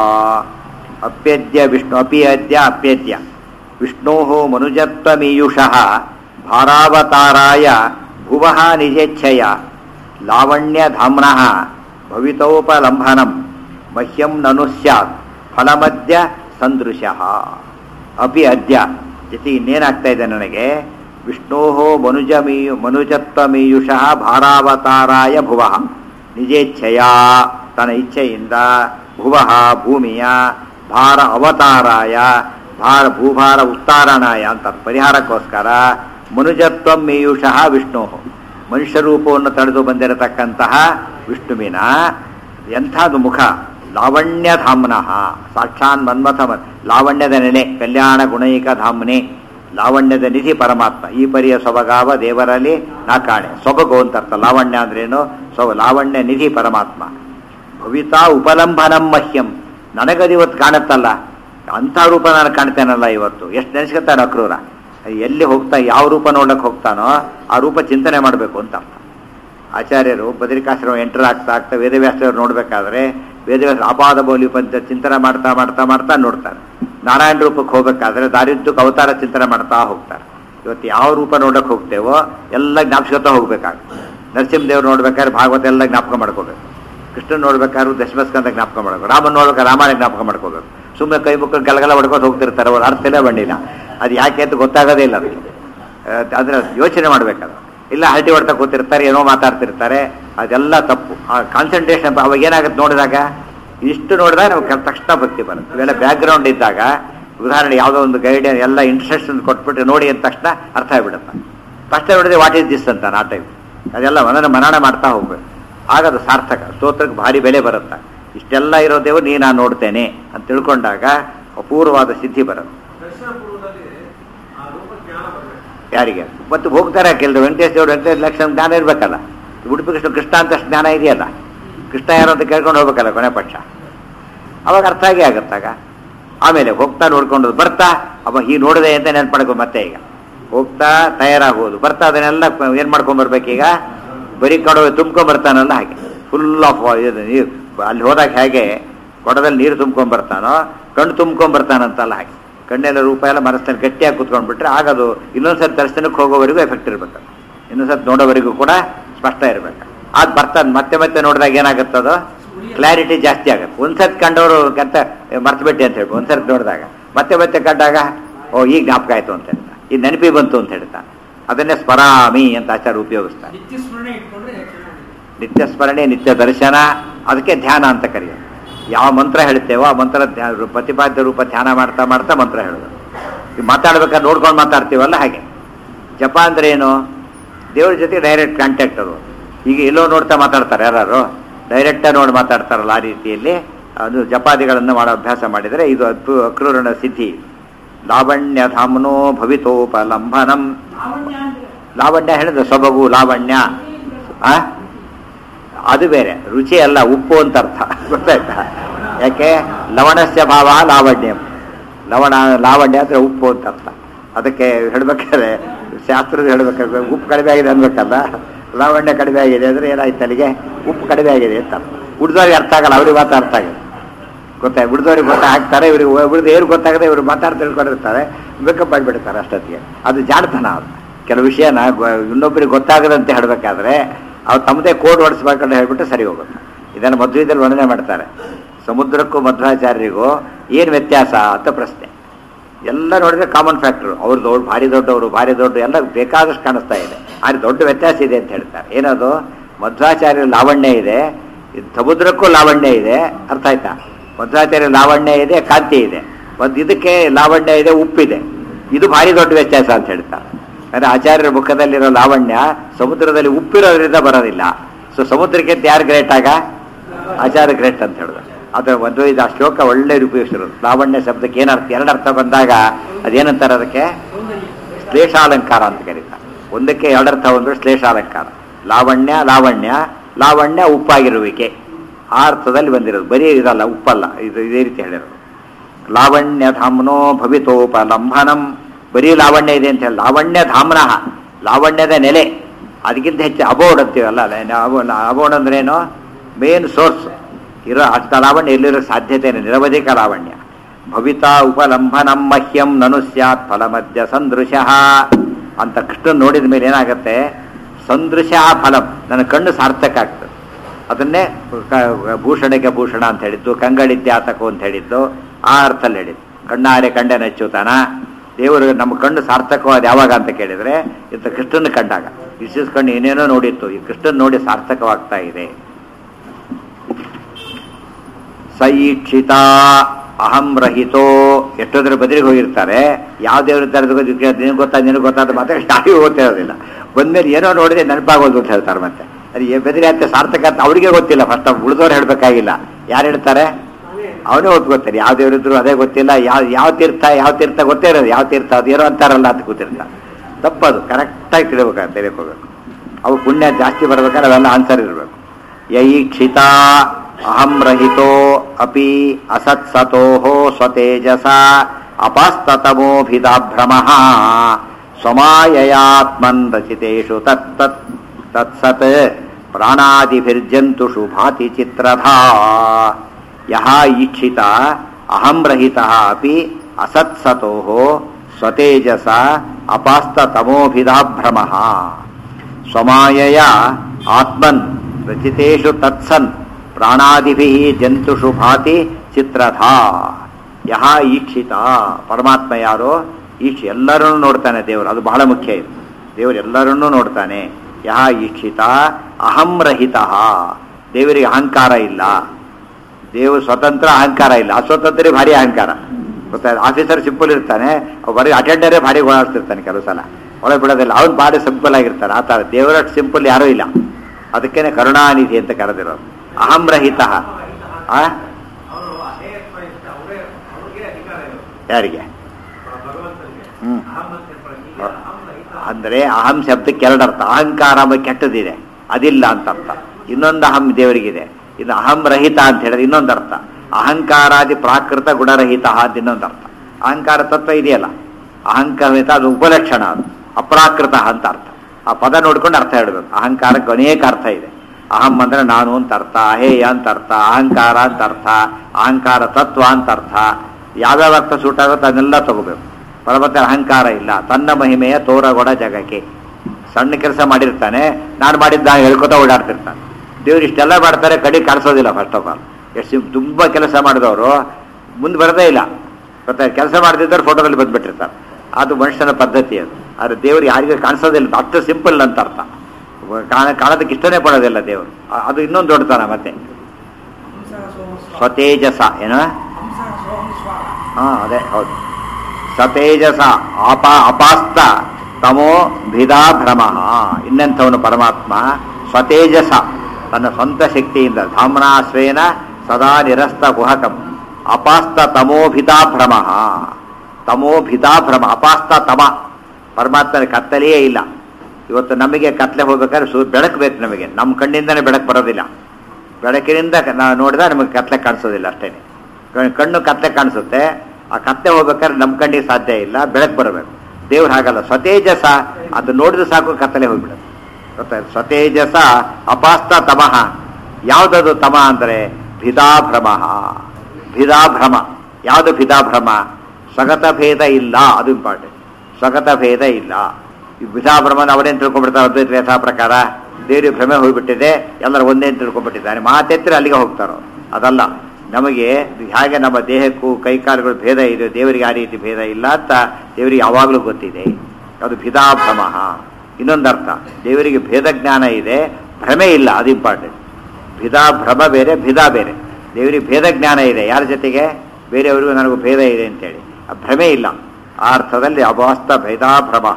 A: ಅಪ್ಯದ್ಯ ವಿಷ್ಣು ಅಪಿ ಅದ್ಯ ಅಪ್ಯದ್ಯ ವಿಷ್ಣೋ ಮನುಜತ್ವಮೀಯುಷಃ ಭಾರಾವತಾರಾಯ ಭುವಃ ನಿಜೇಚ್ಛಯ ಲಾವಣ್ಯಧಾಮ್ನಃ ಭವಿತೋಪಲಂಭನಂ ಮಹ್ಯಂ ನನು ಸ್ಯಾತ್ ಫಲಮದ್ಯ ಸಂದೃಶಃ ಅಪಿ ಅದ್ಯ ಜೊತೆ ಇನ್ನೇನಾಗ್ತಾ ಇದೆ ನನಗೆ ವಿಷ್ಣೋ ಮನುಜಮೀಯು ಮನುಜತ್ವಮೀಯುಷಃ ಭಾರಾವತಾರಾಯ ಭುವಃ ನಿಜೇಚ್ಛೆಯ ತನ್ನ ಇಚ್ಛೆಯಿಂದ ಭುವಃ ಭೂಮಿಯ ಭಾರ ಅವತಾರಾಯ ಭಾರ ಭೂಭಾರ ಉತ್ತಾರಣಾಯ ಅಂತ ಪರಿಹಾರಕ್ಕೋಸ್ಕರ ಮನುಜತ್ವಂ ಮೀಯುಷಃ ವಿಷ್ಣು ಮನುಷ್ಯ ರೂಪವನ್ನು ತಡೆದು ಬಂದಿರತಕ್ಕಂತಹ ವಿಷ್ಣುವಿನ ಎಂಥದ್ದು ಮುಖ ಲಾವಣ್ಯಧಾಮ್ನಃ ಸಾಕ್ಷಾನ್ ಮನ್ಮಥ ಮ- ಲಾವಣ್ಯದ ನೆಲೆ ಕಲ್ಯಾಣ ಗುಣೈಕ ಧಾಮ್ನೆ ಲಾವಣ್ಯದ ನಿಧಿ ಪರಮಾತ್ಮ ಈ ಪರಿಯ ಸೊಬಗಾವ ದೇವರಲ್ಲಿ ನಾ ಕಾಣೆ ಸೊಬಗು ಅಂತ ಅರ್ಥ ಲಾವಣ್ಯ ಅಂದ್ರೇನು ಸೊಬ ಲಾವಣ್ಯ ನಿಧಿ ಪರಮಾತ್ಮ ಭವಿತಾ ಉಪಲಂಬನಂ ಮಹ್ಯಂ ನನಗದು ಇವತ್ತು ಕಾಣುತ್ತಲ್ಲ ಅಂಥ ರೂಪ ನಾನು ಕಾಣ್ತೇನಲ್ಲ ಇವತ್ತು ಎಷ್ಟು ನೆನೆಸ್ಕೊತಾನೆ ಅಕ್ರೂರ ಎಲ್ಲಿ ಹೋಗ್ತಾ ಯಾವ ರೂಪ ನೋಡಕ್ಕೆ ಹೋಗ್ತಾನೋ ಆ ರೂಪ ಚಿಂತನೆ ಮಾಡಬೇಕು ಅಂತ ಅರ್ಥ ಆಚಾರ್ಯರು ಬದರಿಕಾಶ್ರಮ ಎಂಟರ್ ಆಗ್ತಾ ಆಗ್ತಾ ವೇದವ್ಯಾಸರು ನೋಡಬೇಕಾದ್ರೆ ವೇದವ್ಯಾಸ ಅಪಾದ ಮೌಲ್ಯ ಪಂಚ ಚಿಂತನೆ ಮಾಡ್ತಾ ಮಾಡ್ತಾ ಮಾಡ್ತಾ ನೋಡ್ತಾರೆ ನಾರಾಯಣ ರೂಪಕ್ಕೆ ಹೋಗ್ಬೇಕಾದ್ರೆ ದಾರಿದ್ಯಕ್ಕೆ ಅವತಾರ ಚಿಂತನೆ ಮಾಡ್ತಾ ಹೋಗ್ತಾರೆ ಇವತ್ತು ಯಾವ ರೂಪ ನೋಡಕ್ಕೆ ಹೋಗ್ತೇವೋ ಎಲ್ಲ ಜ್ಞಾಪಕತ ಹೋಗ್ಬೇಕಾಗುತ್ತೆ ನರಸಿಂಹದೇವ್ರು ನೋಡ್ಬೇಕಾದ್ರೆ ಭಾಗವತ ಎಲ್ಲ ಜ್ಞಾಪಕ ಮಾಡ್ಕೋಬೇಕು ಕೃಷ್ಣನ್ ನೋಡ್ಬೇಕಾದ್ರೂ ದಶಮಸ್ಕಂದ ಜ್ಞಾಪಕ ಮಾಡ್ಬೇಕು ರಾಮನ್ ನೋಡ್ಬೇಕಾದ್ರೆ ರಾಮಾಯಣ ಜ್ಞಾಪಕ ಮಾಡ್ಕೋಬೇಕು ಸುಮ್ಮನೆ ಕೈ ಮುಕ್ಕ ಗಲಗಲ ಹೊಡ್ಕೊಂಡು ಹೋಗ್ತಿರ್ತಾರೆ ಅವ್ರು ಅರ್ಥನೇ ಬಂದಿಲ್ಲ ಅದು ಯಾಕೆ ಅಂತ ಗೊತ್ತಾಗೋದೇ ಇಲ್ಲ ಅದಕ್ಕೆ ಅದನ್ನ ಯೋಚನೆ ಮಾಡ್ಬೇಕಾದ್ರೆ ಇಲ್ಲ ಹರಟಿ ಹೊಡ್ತಾ ಕೂತಿರ್ತಾರೆ ಏನೋ ಮಾತಾಡ್ತಿರ್ತಾರೆ ಅದೆಲ್ಲ ತಪ್ಪು ಆ ಕಾನ್ಸಂಟ್ರೇಷನ್ ಅವಾಗ ಏನಾಗುತ್ತೆ ನೋಡಿದಾಗ ಇಷ್ಟು ನೋಡಿದಾಗ ನಾವು ಕ- ತಕ್ಷಣ ಭಕ್ತಿ ಬರುತ್ತೆ ಇವೆಲ್ಲ ಬ್ಯಾಕ್ಗ್ರೌಂಡ್ ಇದ್ದಾಗ ಉದಾಹರಣೆ ಯಾವುದೋ ಒಂದು ಗೈಡ್ ಎಲ್ಲ ಇನ್ಸ್ಟ್ರಕ್ಷನ್ ಕೊಟ್ಬಿಟ್ಟು ನೋಡಿ ಅಂದ ತಕ್ಷಣ ಅರ್ಥ ಆಗ್ಬಿಡುತ್ತೆ ಫಸ್ಟ್ ನೋಡಿದ್ರೆ ವಾಟ್ ಈಸ್ ದಿಸ್ ಅಂತ ಆ ಟೈಮ್ ಅದೆಲ್ಲ ಮನನ ಮನನ ಮಾಡ್ತಾ ಹೋಗ್ಬೇಕು ಆಗ ಅದು ಸಾರ್ಥಕ ಸ್ತೋತ್ರಕ್ಕೆ ಭಾರಿ ಬೆಲೆ ಬರುತ್ತೆ ಇಷ್ಟೆಲ್ಲ ಇರೋ ದೇವರು ನೀ ನಾನು ನೋಡ್ತೇನೆ ಅಂತ ತಿಳ್ಕೊಂಡಾಗ ಅಪೂರ್ವವಾದ ಸಿದ್ಧಿ ಬರುತ್ತೆ
B: ದರ್ಶನ ಪೂರ್ವದಲ್ಲಿ ಆ ರೂಪ ಜ್ಞಾನ ಬರಬೇಕು
A: ಯಾರಿಗೆ ಮತ್ತೆ ಹೋಗ್ತಾರೆ ಕೆಲವರು ವೆಂಕಟೇಶ್ ದೇವರು ವೆಂಕಟೇಶ್ ಲಕ್ಷಣ ಜ್ಞಾನ ಇರ್ಬೇಕಲ್ಲ ಉಡುಪಿ ಕೃಷ್ಣ ಕೃಷ್ಣ ಅಂತ ಜ್ಞಾನ ಇದೆಯಲ್ಲ ಕೃಷ್ಣ ಯಾರು ಅಂತ ಕೇಳ್ಕೊಂಡು ಹೋಗ್ಬೇಕಲ್ಲ ಕೊನೆ ಪಕ್ಷ ಅವಾಗ ಅರ್ಥ ಆಗೇ ಆಗತ್ತಾಗ ಆಮೇಲೆ ಹೋಗ್ತಾ ನೋಡ್ಕೊಂಡು ಬರ್ತಾ ಅವ ಈ ನೋಡಿದೆ ಅಂತ ನೆನ್ಪು ಮಾಡ್ಕೊ ಮತ್ತೆ ಈಗ ಹೋಗ್ತಾ ತಯಾರಾಗೋದು ಬರ್ತಾ ಅದನ್ನೆಲ್ಲ ಏನ್ ಮಾಡ್ಕೊಂಡ್ ಬರ್ಬೇಕೀಗ ಬರೀ ಕಡವೆ ತುಂಬ್ಕೊಂಡ್ ಬರ್ತಾನಲ್ಲ ಹಾಗೆ ಫುಲ್ ಆಫ್ ಇದು ನೀರು ಅಲ್ಲಿ ಹೋದಾಗ ಹೇಗೆ ಕೊಡದಲ್ಲಿ ನೀರು ತುಂಬ್ಕೊಂಡ್ ಬರ್ತಾನೋ ಕಣ್ಣು ತುಂಬ್ಕೊಂಡ್ ಬರ್ತಾನಂತಲ್ಲ ಹಾಗೆ ಕಣ್ಣೆಲ್ಲ ರೂಪ ಎಲ್ಲ ಮನಸ್ಸಲ್ಲಿ ಗಟ್ಟಿಯಾಗಿ ಕುತ್ಕೊಂಡ್ಬಿಟ್ರೆ ಆಗ ಅದು ಇನ್ನೊಂದ್ಸತಿ ದರ್ಶನಕ್ಕೆ ಹೋಗೋವರೆಗೂ ಎಫೆಕ್ಟ್ ಇರ್ಬೇಕು ಇನ್ನೊಂದ್ಸತಿ ನೋಡೋವರೆಗೂ ಕೂಡ ಸ್ಪಷ್ಟ ಇರ್ಬೇಕು ಅದು ಬರ್ತಾನೆ ಮತ್ತೆ ಮತ್ತೆ ನೋಡಿದಾಗ ಏನಾಗುತ್ತದು ಕ್ಲಾರಿಟಿ ಜಾಸ್ತಿ ಆಗುತ್ತೆ ಒಂದ್ಸತಿ ಕಂಡವರು ಅಂತ ಮರ್ತುಬಿಟ್ಟೆ ಅಂತ ಹೇಳ್ಬೋದು ಒಂದ್ಸತಿ ನೋಡಿದಾಗ ಮತ್ತೆ ಮತ್ತೆ ಕಂಡಾಗ ಓ ಈಗ ಜ್ಞಾಪಕ ಆಯ್ತು ಅಂತ ಹೇಳ್ತಾ ಈ ನೆನಪಿ ಬಂತು ಅಂತ ಹೇಳ್ತಾನೆ ಅದನ್ನೇ ಸ್ಮರಾಮಿ ಅಂತ ಆಚಾರ ಉಪಯೋಗಿಸ್ತಾನೆ
B: ನಿತ್ಯ ಸ್ಮರಣೆ ಇಟ್ಕೊಂಡ್ರೆ ಚೆನ್ನಾಗಿದೆ
A: ನಿತ್ಯ ಸ್ಮರಣೆ ನಿತ್ಯ ದರ್ಶನ ಅದಕ್ಕೆ ಧ್ಯಾನ ಅಂತ ಕರೆಯೋದು ಯಾವ ಮಂತ್ರ ಹೇಳ್ತೇವೋ ಆ ಮಂತ್ರ ಧ್ಯಾನ ಪ್ರತಿಪಾದ್ಯ ರೂಪ ಧ್ಯಾನ ಮಾಡ್ತಾ ಮಾಡ್ತಾ ಮಂತ್ರ ಹೇಳೋದು ಈ ಮಾತಾಡ್ಬೇಕಾದ್ರೆ ನೋಡ್ಕೊಂಡು ಮಾತಾಡ್ತೀವಲ್ಲ ಹಾಗೆ ಜಪ ಅಂದ್ರೆ ಏನು ದೇವ್ರ ಜೊತೆ ಡೈರೆಕ್ಟ್ ಕಾಂಟ್ಯಾಕ್ಟ್ ಅದು ಈಗ ಎಲ್ಲೋ ನೋಡ್ತಾ ಮಾತಾಡ್ತಾರೆ ಯಾರು ಡೈರೆಕ್ಟಾಗಿ ನೋಡಿ ಮಾತಾಡ್ತಾರಲ್ಲ ಆ ರೀತಿಯಲ್ಲಿ ಅದು ಜಪಾದಿಗಳನ್ನು ಮಾಡೋ ಅಭ್ಯಾಸ ಮಾಡಿದರೆ ಇದು ಅದ್ಭು ಅಕ್ರೂರಣ ಸಿದ್ಧಿ ಲಾವಣ್ಯ ಧಾಮ್ನೋ ಭವಿತೋಪಲಂಬನಂ
B: ಲಾವಣ್ಯ ಅಂದ್ರೆ
A: ಲಾವಣ್ಯ ಹೇಳಿದ್ರೆ ಸೊಬಗು ಲಾವಣ್ಯ ಆ ಅದು ಬೇರೆ ರುಚಿ ಅಲ್ಲ ಉಪ್ಪು ಅಂತ ಅರ್ಥ ಗೊತ್ತಾಯ್ತಾ ಯಾಕೆ ಲವಣಸ್ಯ ಭಾವ ಲಾವಣ್ಯ ಲವಣ ಲಾವಣ್ಯ ಅಂದ್ರೆ ಉಪ್ಪು ಅಂತ ಅರ್ಥ ಅದಕ್ಕೆ ಹೇಳ್ಬೇಕಾದ್ರೆ ಶಾಸ್ತ್ರದ ಹೇಳ್ಬೇಕಾದ್ರೆ ಉಪ್ಪು ಕಡಿಮೆ ಆಗಿದೆ ಅನ್ಬೇಕಲ್ಲ ಲಾವಣ್ಯ ಕಡಿಮೆ ಆಗಿದೆ ಅಂದ್ರೆ ಏನಾಯ್ತು ಅಲ್ಲಿಗೆ ಉಪ್ಪು ಕಡಿಮೆ ಆಗಿದೆ ಅಂತ ಅರ್ಥ ಉಳಿದವ್ರಿಗೆ ಅರ್ಥ ಆಗಲ್ಲ ಅವ್ರಿಗೆ ಮಾತ್ರ ಅರ್ಥ ಆಗಿದೆ ಗೊತ್ತಾಯ್ತು ಉಳಿದವ್ರಿಗೆ ಗೊತ್ತಾಗ್ತಾರೆ ಇವ್ರಿಗೆ ಉಳಿದು ಏನು ಗೊತ್ತಾಗದೆ ಇವರು ಮಾತಾಡ್ತಾ ತಿಳ್ಕೊಂಡಿರ್ತಾರೆ ಬೇಕಪ್ ಮಾಡಿಬಿಡ್ತಾರೆ ಅಷ್ಟೊತ್ತಿಗೆ ಅದು ಜಾಣತನ ಅದು ಕೆಲವು ವಿಷಯನ ಗೊ- ಇನ್ನೊಬ್ಬರಿಗೆ ಗೊತ್ತಾಗದಂತೆ ಹೇಳಬೇಕಾದ್ರೆ ಅವ್ರು ತಮ್ಮದೇ ಕೋಡ್ ಹೊಡಿಸ್ಬೇಕಂತ ಹೇಳ್ಬಿಟ್ಟು ಸರಿ ಹೋಗುತ್ತೆ ಇದನ್ನು ಮಧ್ವದಲ್ಲಿ ವರ್ಣನೆ ಮಾಡ್ತಾರೆ ಸಮುದ್ರಕ್ಕೂ ಮಧ್ವಾಚಾರ್ಯರಿಗೂ ಏನು ವ್ಯತ್ಯಾಸ ಅಂತ ಪ್ರಶ್ನೆ ಎಲ್ಲ ನೋಡಿದ್ರೆ ಕಾಮನ್ ಫ್ಯಾಕ್ಟರ್ ಅವ್ರು ದೊಡ್ಡ ಭಾರಿ ದೊಡ್ಡವರು ಭಾರಿ ದೊಡ್ಡ ಎಲ್ಲ ಬೇಕಾದಷ್ಟು ಕಾಣಿಸ್ತಾ ಇದೆ ಆದರೆ ದೊಡ್ಡ ವ್ಯತ್ಯಾಸ ಇದೆ ಅಂತ ಹೇಳ್ತಾರೆ ಏನದು ಮಧ್ವಾಚಾರ್ಯ ಲಾವಣ್ಯ ಇದೆ ಇದು ಸಮುದ್ರಕ್ಕೂ ಲಾವಣ್ಯ ಇದೆ ಅರ್ಥ ಆಯ್ತಾ ಮಧ್ವಾಚಾರ್ಯ ಲಾವಣ್ಯ ಇದೆ ಕಾಂತಿ ಇದೆ ಒಂದು ಇದಕ್ಕೆ ಲಾವಣ್ಯ ಇದೆ ಉಪ್ಪಿದೆ ಇದು ಭಾರಿ ದೊಡ್ಡ ವ್ಯತ್ಯಾಸ ಅಂತ ಹೇಳ್ತಾರೆ ಅಂದರೆ ಆಚಾರ್ಯರ ಮುಖದಲ್ಲಿರೋ ಲಾವಣ್ಯ ಸಮುದ್ರದಲ್ಲಿ ಉಪ್ಪಿರೋದ್ರಿಂದ ಬರೋದಿಲ್ಲ ಸೊ ಸಮುದ್ರಕ್ಕಿಂತ ಯಾರು ಗ್ರೇಟ್ ಆಗ ಆಚಾರ್ಯ ಗ್ರೇಟ್ ಅಂತ ಹೇಳಿದ್ರು ಅದು ಒಂದು ಇದು ಆ ಶ್ಲೋಕ ಒಳ್ಳೆ ಉಪಯೋಗಿಸಿರೋದು ಲಾವಣ್ಯ ಶಬ್ದಕ್ಕೆ ಏನರ್ಥ ಎರಡು ಅರ್ಥ ಬಂದಾಗ ಅದೇನಂತಾರೆ ಅದಕ್ಕೆ
B: ಸೌಂದರ್ಯ
A: ಶ್ಲೇಷಾಲಂಕಾರ ಅಂತ ಕರೀತಾರೆ ಒಂದಕ್ಕೆ ಎರಡರ್ಥ ಬಂದ್ರೆ ಶ್ಲೇಷಾಲಂಕಾರ ಲಾವಣ್ಯ ಲಾವಣ್ಯ ಲಾವಣ್ಯ ಉಪ್ಪಾಗಿರುವಿಕೆ ಆ ಅರ್ಥದಲ್ಲಿ ಬಂದಿರೋದು ಬರೀ ಇದಲ್ಲ ಉಪ್ಪಲ್ಲ ಇದು ಇದೇ ರೀತಿ ಹೇಳಿರೋದು ಲಾವಣ್ಯ ಧಾಮ್ನೋ ಭವಿತೋಪಲಂಬನಂ ಬರೀ ಲಾವಣ್ಯ ಇದೆ ಅಂತ ಹೇಳಿ ಲಾವಣ್ಯ ಧಾಮ್ನಃ ಲಾವಣ್ಯದ ನೆಲೆ ಅದಕ್ಕಿಂತ ಹೆಚ್ಚು ಅಬೋರ್ಡ್ ಅಂತೀವಲ್ಲ ಅಬೋರ್ಡ್ ಅಂದ್ರೆ ಏನು ಮೇನ್ ಸೋರ್ಸ್ ಇರೋ ಅಷ್ಟ ಲಾವಣ್ಯ ಎಲ್ಲಿರೋ ಸಾಧ್ಯತೆ ಇಲ್ಲ ನಿರವಧಿಕ ಲಾವಣ್ಯ ಭವಿತಾ ಉಪಲಂಬನಂ ಮಹ್ಯಂ ನನು ಸ್ಯಾತ್ ಫಲಮಧ್ಯ ಸಂದೃಶಃ ಅಂತ ಕೃಷ್ಣನ್ ನೋಡಿದ ಮೇಲೆ ಏನಾಗುತ್ತೆ ಸಂದೃಶಃ ಫಲಂ ನನ್ನ ಕಣ್ಣು ಸಾರ್ಥಕ ಆಗ್ತದೆ ಅದನ್ನೇ ಕ- ಭೂಷಣಕ್ಕೆ ಭೂಷಣ ಅಂತ ಹೇಳಿದ್ದು ಕಂಗಳಿದ್ಯಾತಕು ಅಂತ ಹೇಳಿದ್ದು ಆ ಅರ್ಥಲ್ಲಿ ಹೇಳಿದ್ದು ಕಣ್ಣಾರೆ ಕಂಡೆ ನೆಚ್ಚುತ್ತಾನ ದೇವರು ನಮ್ಮ ಕಣ್ಣು ಸಾರ್ಥಕವಾದ ಯಾವಾಗ ಅಂತ ಕೇಳಿದ್ರೆ ಇಂಥ ಕೃಷ್ಣನ ಕಂಡಾಗ ವಿಶೇಷ ಕಣ್ಣು ಏನೇನೋ ನೋಡಿತ್ತು ಈ ಕೃಷ್ಣನ್ ನೋಡಿ ಸಾರ್ಥಕವಾಗ್ತಾ ಇದೆ ಸೈಕ್ಷಿತ ಅಹಂ ರಹಿತೋ ಎಷ್ಟೋದ್ರ ಬದಲಿಗೆ ಹೋಗಿರ್ತಾರೆ ಯಾವ ದೇವ್ರ ಇರ್ತಾರೆ ನಿನಗೆ ಗೊತ್ತಾ ನಿನಗೆ ಗೊತ್ತಾದ ಮಾತ್ರ ಯಾರಿಗೂ ಗೊತ್ತಿರೋದಿಲ್ಲ ಬಂದ್ಮೇಲೆ ಏನೋ ನೋಡಿದ್ರೆ ನೆನಪಾಗೋದು ಅಂತ ಹೇಳ್ತಾರೆ ಮತ್ತೆ ಅದು ಏ ಬೆದರಿ ಅಂತ ಸಾರ್ಥಕ ಅಂತ ಅವ್ರಿಗೆ ಗೊತ್ತಿಲ್ಲ ಫಸ್ಟ್ ಉಳಿದವ್ರು ಹೇಳ್ಬೇಕಾಗಿಲ್ಲ ಯಾರು ಹೇಳ್ತಾರೆ
B: ಅದೇ
A: ಅವನೇ ಗೊತ್ತಾರೆ ಯಾವ ದೇವರಿದ್ರು ಅದೇ ಗೊತ್ತಿಲ್ಲ ಯಾವ ಯಾವ ತೀರ್ಥ ಯಾವ ತೀರ್ಥ ಗೊತ್ತೇ ಇರೋದು ಯಾವ ತೀರ್ಥ ಅದು ಏನೋ ಅಂತಾರಲ್ಲ ಅಂತ ಗೊತ್ತಿರ್ತ ತಪ್ಪದು ಕರೆಕ್ಟಾಗಿ ತಿಳಿಬೇಕು ತಿಳಿಯಕೋಬೇಕು ಅವು ಪುಣ್ಯ ಜಾಸ್ತಿ ಬರ್ಬೇಕಾದ್ರೆ ಅವೆಲ್ಲ ಆನ್ಸರ್ ಇರಬೇಕು ಯೈಕ್ಷಿತ ಅಹಂ ರಹಿತೋ ಅಪಿ ಅಸತ್ಸತೋ ಸ್ವತೇಜಸ ಅಪಾಸ್ತತಮೋಭಿದಾಭ್ರಮ ಸ್ವಮಾಯಯಾತ್ಮನ್ ರಚಿತೇಷು ತತ್ ತತ್ ತತ್ಸತ್ ಪ್ರಾಣಾದಿಭಿರ್ಜಂತುಷು ಭಾತಿ ಚಿತ್ರಧಾ ಯಹ ಈಕ್ಷಿತ ಅಹಂ ರಹಿತಃ ಅಪಿ ಅಸತ್ಸತೋ ಸ್ವತೇಜಸ ಅಪಾಸ್ತತಮೋಭಿಧಾಭ್ರಮಃ ಸ್ವಮಾಯಯ ಆತ್ಮನ್ ರಚಿತೇಷು ತತ್ಸನ್ ಪ್ರಾಣಾದಿಭಿಃ ಜಂತುಷು ಭಾತಿ ಚಿತ್ರಧಾ ಯಹ ಈಕ್ಷಿತ ಪರಮಾತ್ಮ ಯಾರೋ ಈಕ್ಷ ಎಲ್ಲರನ್ನೂ ನೋಡ್ತಾನೆ ದೇವರು ಅದು ಬಹಳ ಮುಖ್ಯ ಇದು ದೇವರು ಎಲ್ಲರನ್ನೂ ನೋಡ್ತಾನೆ ಯಹ ಈಕ್ಷಿತ ಅಹಂ ರಹಿತ ದೇವರಿಗೆ ಅಹಂಕಾರ ಇಲ್ಲ ದೇವರು ಸ್ವತಂತ್ರ ಅಹಂಕಾರ ಇಲ್ಲ ಅಸ್ವತಂತ್ರ ಭಾರಿ ಅಹಂಕಾರ ಗೊತ್ತಾಯ್ತು ಆಫೀಸರ್ ಸಿಂಪಲ್ ಇರ್ತಾನೆ ಬರೀ ಅಟೆಂಡರೇ ಭಾರಿ ಓಡಾಡ್ತಿರ್ತಾನೆ ಕೆಲವು ಸಲ ಒಳಗೆ ಬಿಡೋದಿಲ್ಲ ಅವನು ಭಾರಿ ಸಿಂಪಲ್ ಆಗಿರ್ತಾನೆ ಆ ಥರ ದೇವರಷ್ಟು ಸಿಂಪಲ್ ಯಾರೂ ಇಲ್ಲ ಅದಕ್ಕೇನೆ ಕರುಣಾನಿಧಿ ಅಂತ ಕರೆದಿರೋದು ಅಹಂ ರಹಿತ ಆ
B: ಅವರು ಅದೇ ಇಷ್ಟ ಅವರೇ ಅವ್ರಿಗೆ ಅಧಿಕಾರ ಇರೋದು
A: ಯಾರಿಗೆ
B: ಭಗವಂತನಿಗೆ
A: ಹ್ಮ್.
B: ಅಹಂ ಅಂತ ಹೇಳ್ತಾರೆ. ಈಗ ಅಹಂ ರಹಿತ
A: ಅಂದ್ರೆ ಅಹಂ ಶಬ್ದಕ್ಕೆ ಎರಡರ್ಥ ಅಹಂಕಾರ ಎಂಬ ಕೆಟ್ಟದಿದೆ ಅದಿಲ್ಲ ಅಂತ ಅರ್ಥ ಇನ್ನೊಂದು ಅಹಂ ದೇವರಿಗಿದೆ ಇದು ಅಹಂ ರಹಿತ ಅಂತ ಹೇಳಿದ್ರೆ ಇನ್ನೊಂದು ಅರ್ಥ ಅಹಂಕಾರಾದಿ ಪ್ರಾಕೃತ ಗುಣರಹಿತ ಅಂತ ಇನ್ನೊಂದು ಅರ್ಥ ಅಹಂಕಾರ ತತ್ವ ಇದೆಯಲ್ಲ ಅಹಂಕಾರಹಿತ ಅದು ಉಪಲಕ್ಷಣ ಅದು ಅಪ್ರಾಕೃತ ಅಂತ ಅರ್ಥ ಆ ಪದ ನೋಡ್ಕೊಂಡು ಅರ್ಥ ಹೇಳಬೇಕು ಅಹಂಕಾರಕ್ಕೆ ಅನೇಕ ಅರ್ಥ ಇದೆ ಅಹಂ ಅಂದ್ರೆ ನಾನು ಅಂತ ಅರ್ಥ ಅಹೇಯ ಅಂತ ಅರ್ಥ ಅಹಂಕಾರ ಅಂತ ಅರ್ಥ ಅಹಂಕಾರ ತತ್ವ ಅಂತ ಅರ್ಥ ಯಾವ್ಯಾವ ಅರ್ಥ ಸೂಟ್ ಆಗುತ್ತೋ ಅದನ್ನೆಲ್ಲ ತಗೋಬೇಕು ಪರಮತ ಅಹಂಕಾರ ಇಲ್ಲ ತನ್ನ ಮಹಿಮೆಯ ತೋರಗೊಡ ಜಗಕ್ಕೆ ಸಣ್ಣ ಕೆಲಸ ಮಾಡಿರ್ತಾನೆ ನಾನು ಮಾಡಿದ್ದ ಹೇಳ್ಕೊತಾ ಓಡಾಡ್ತಿರ್ತಾನೆ ದೇವ್ರು ಇಷ್ಟೆಲ್ಲ ಮಾಡ್ತಾರೆ ಕಡಿ ಕಾಣಿಸೋದಿಲ್ಲ ಫಸ್ಟ್ ಆಫ್ ಆಲ್ ಎಷ್ಟು ತುಂಬ ಕೆಲಸ ಮಾಡಿದವರು ಮುಂದೆ ಬರೋದೇ ಇಲ್ಲ ಗೊತ್ತಾ ಕೆಲಸ ಮಾಡ್ತಿದ್ದಾರೆ ಫೋಟೋದಲ್ಲಿ ಬಂದ್ಬಿಟ್ಟಿರ್ತಾರೆ ಅದು ಮನುಷ್ಯನ ಪದ್ಧತಿ ಅದು ಆದರೆ ದೇವ್ರು ಯಾರಿಗೂ ಕಾಣಿಸೋದಿಲ್ಲ ಅಷ್ಟು ಸಿಂಪಲ್ ಅಂತ ಅರ್ಥ ಕಾಣ ಕಾಣೋದಕ್ಕೆ ಇಷ್ಟನೇ ಪಡೋದಿಲ್ಲ ದೇವರು ಅ- ಅದು ಇನ್ನೊಂದು ದೊಡ್ಡತನ ಮತ್ತೆ ಸ್ವತೇಜಸ ಏನೋ ಹಾ ಅದೇ ಹೌದು ಸತೇಜಸ ಆಪ ಅಪಾಸ್ತ ತಮೋ ಭಿದಾ ಭ್ರಮ ಇನ್ನೆಂಥವನು ಪರಮಾತ್ಮ ಸ್ವತೇಜಸ ತನ್ನ ಸ್ವಂತ ಶಕ್ತಿಯಿಂದ ಧಾಮ್ನಾಶ್ರೇನ ಸದಾ ನಿರಸ್ತ ಕುಹಕಂ ಅಪಾಸ್ತ ತಮೋಭಿತಾ ಭ್ರಮ ತಮೋಭಿತಾ ಭ್ರಮ ಅಪಾಸ್ತ ತಮ ಪರಮಾತ್ಮನ ಕತ್ತಲೆಯೇ ಇಲ್ಲ ಇವತ್ತು ನಮಗೆ ಕತ್ತಲೆ ಹೋಗ್ಬೇಕಾದ್ರೆ ಸೂ ಬೆಳಕು ಬೇಕು ನಮಗೆ ನಮ್ಮ ಕಣ್ಣಿಂದನೇ ಬೆಳಕು ಬರೋದಿಲ್ಲ ಬೆಳಕಿನಿಂದ ನಾವು ನೋಡಿದ್ರೆ ನಮಗೆ ಕತ್ಲೆ ಕಾಣಿಸೋದಿಲ್ಲ ಅಷ್ಟೇ ಕಣ್ಣು ಕತ್ಲೆ ಕಾಣಿಸುತ್ತೆ ಆ ಕತ್ತೆ ಹೋಗ್ಬೇಕಾದ್ರೆ ನಮ್ಮ ಕಣ್ಣಿಗೆ ಸಾಧ್ಯ ಇಲ್ಲ ಬೆಳಕು ಬರಬೇಕು ದೇವ್ರು ಹಾಗಲ್ಲ ಸ್ವತೇಜಸ ಅದು ನೋಡಿದ್ರೆ ಸಾಕು ಕತ್ತಲೆ ಹೋಗ್ಬಿಡುತ್ತೆ ಗೊತ್ತಾಯ್ತು ಸ್ವತೇಜಸ ಅಪಾಸ್ತ ತಮಃ ಯಾವುದದು ತಮ ಅಂದರೆ ಭಿದಾಭ್ರಮ ಭಿದಾಭ್ರಮ ಯಾವುದು ಭಿದಾಭ್ರಮ ಸ್ವಗತ ಭೇದ ಇಲ್ಲ ಅದು ಇಂಪಾರ್ಟೆಂಟ್ ಸ್ವಗತ ಭೇದ ಇಲ್ಲ ಈ ಭಿದಾಭ್ರಮನ ಅವರೇನು ತಿಳ್ಕೊಂಡ್ಬಿಡ್ತಾರೆ ಅದ್ವೈತ ವ್ಯಥ ಪ್ರಕಾರ ದೇವ್ರಿಗೆ ಭ್ರಮೆ ಹೋಗ್ಬಿಟ್ಟಿದೆ ಎಲ್ಲರೂ ಒಂದೇ ಅಂತ ತಿಳ್ಕೊಂಡ್ಬಿಟ್ಟಿದ್ದಾರೆ ಮಾತೆತ್ತರೆ ಅಲ್ಲಿಗೆ ಹೋಗ್ತಾರೋ ಅದಲ್ಲ ನಮಗೆ ಹೇಗೆ ನಮ್ಮ ದೇಹಕ್ಕೂ ಕೈಕಾಲುಗಳು ಭೇದ ಇದೆ ದೇವರಿಗೆ ಆ ರೀತಿ ಭೇದ ಇಲ್ಲ ಅಂತ ದೇವರಿಗೆ ಯಾವಾಗಲೂ ಗೊತ್ತಿದೆ ಅದು ಭಿದಾಭ್ರಮ ಇನ್ನೊಂದು ಅರ್ಥ ದೇವರಿಗೆ ಭೇದ ಜ್ಞಾನ ಇದೆ ಭ್ರಮೆ ಇಲ್ಲ ಅದು ಇಂಪಾರ್ಟೆಂಟ್ ಭಿದಾ ಭ್ರಮ ಬೇರೆ ಭಿದಾ ಬೇರೆ ದೇವರಿಗೆ ಭೇದ ಜ್ಞಾನ ಇದೆ ಯಾರ ಜೊತೆಗೆ ಬೇರೆಯವರಿಗೂ ನನಗೂ ಭೇದ ಇದೆ ಅಂತೇಳಿ ಆ ಭ್ರಮೆ ಇಲ್ಲ ಆ ಅರ್ಥದಲ್ಲಿ ಅವಾಸ್ತ ಭೇದಾಭ್ರಮ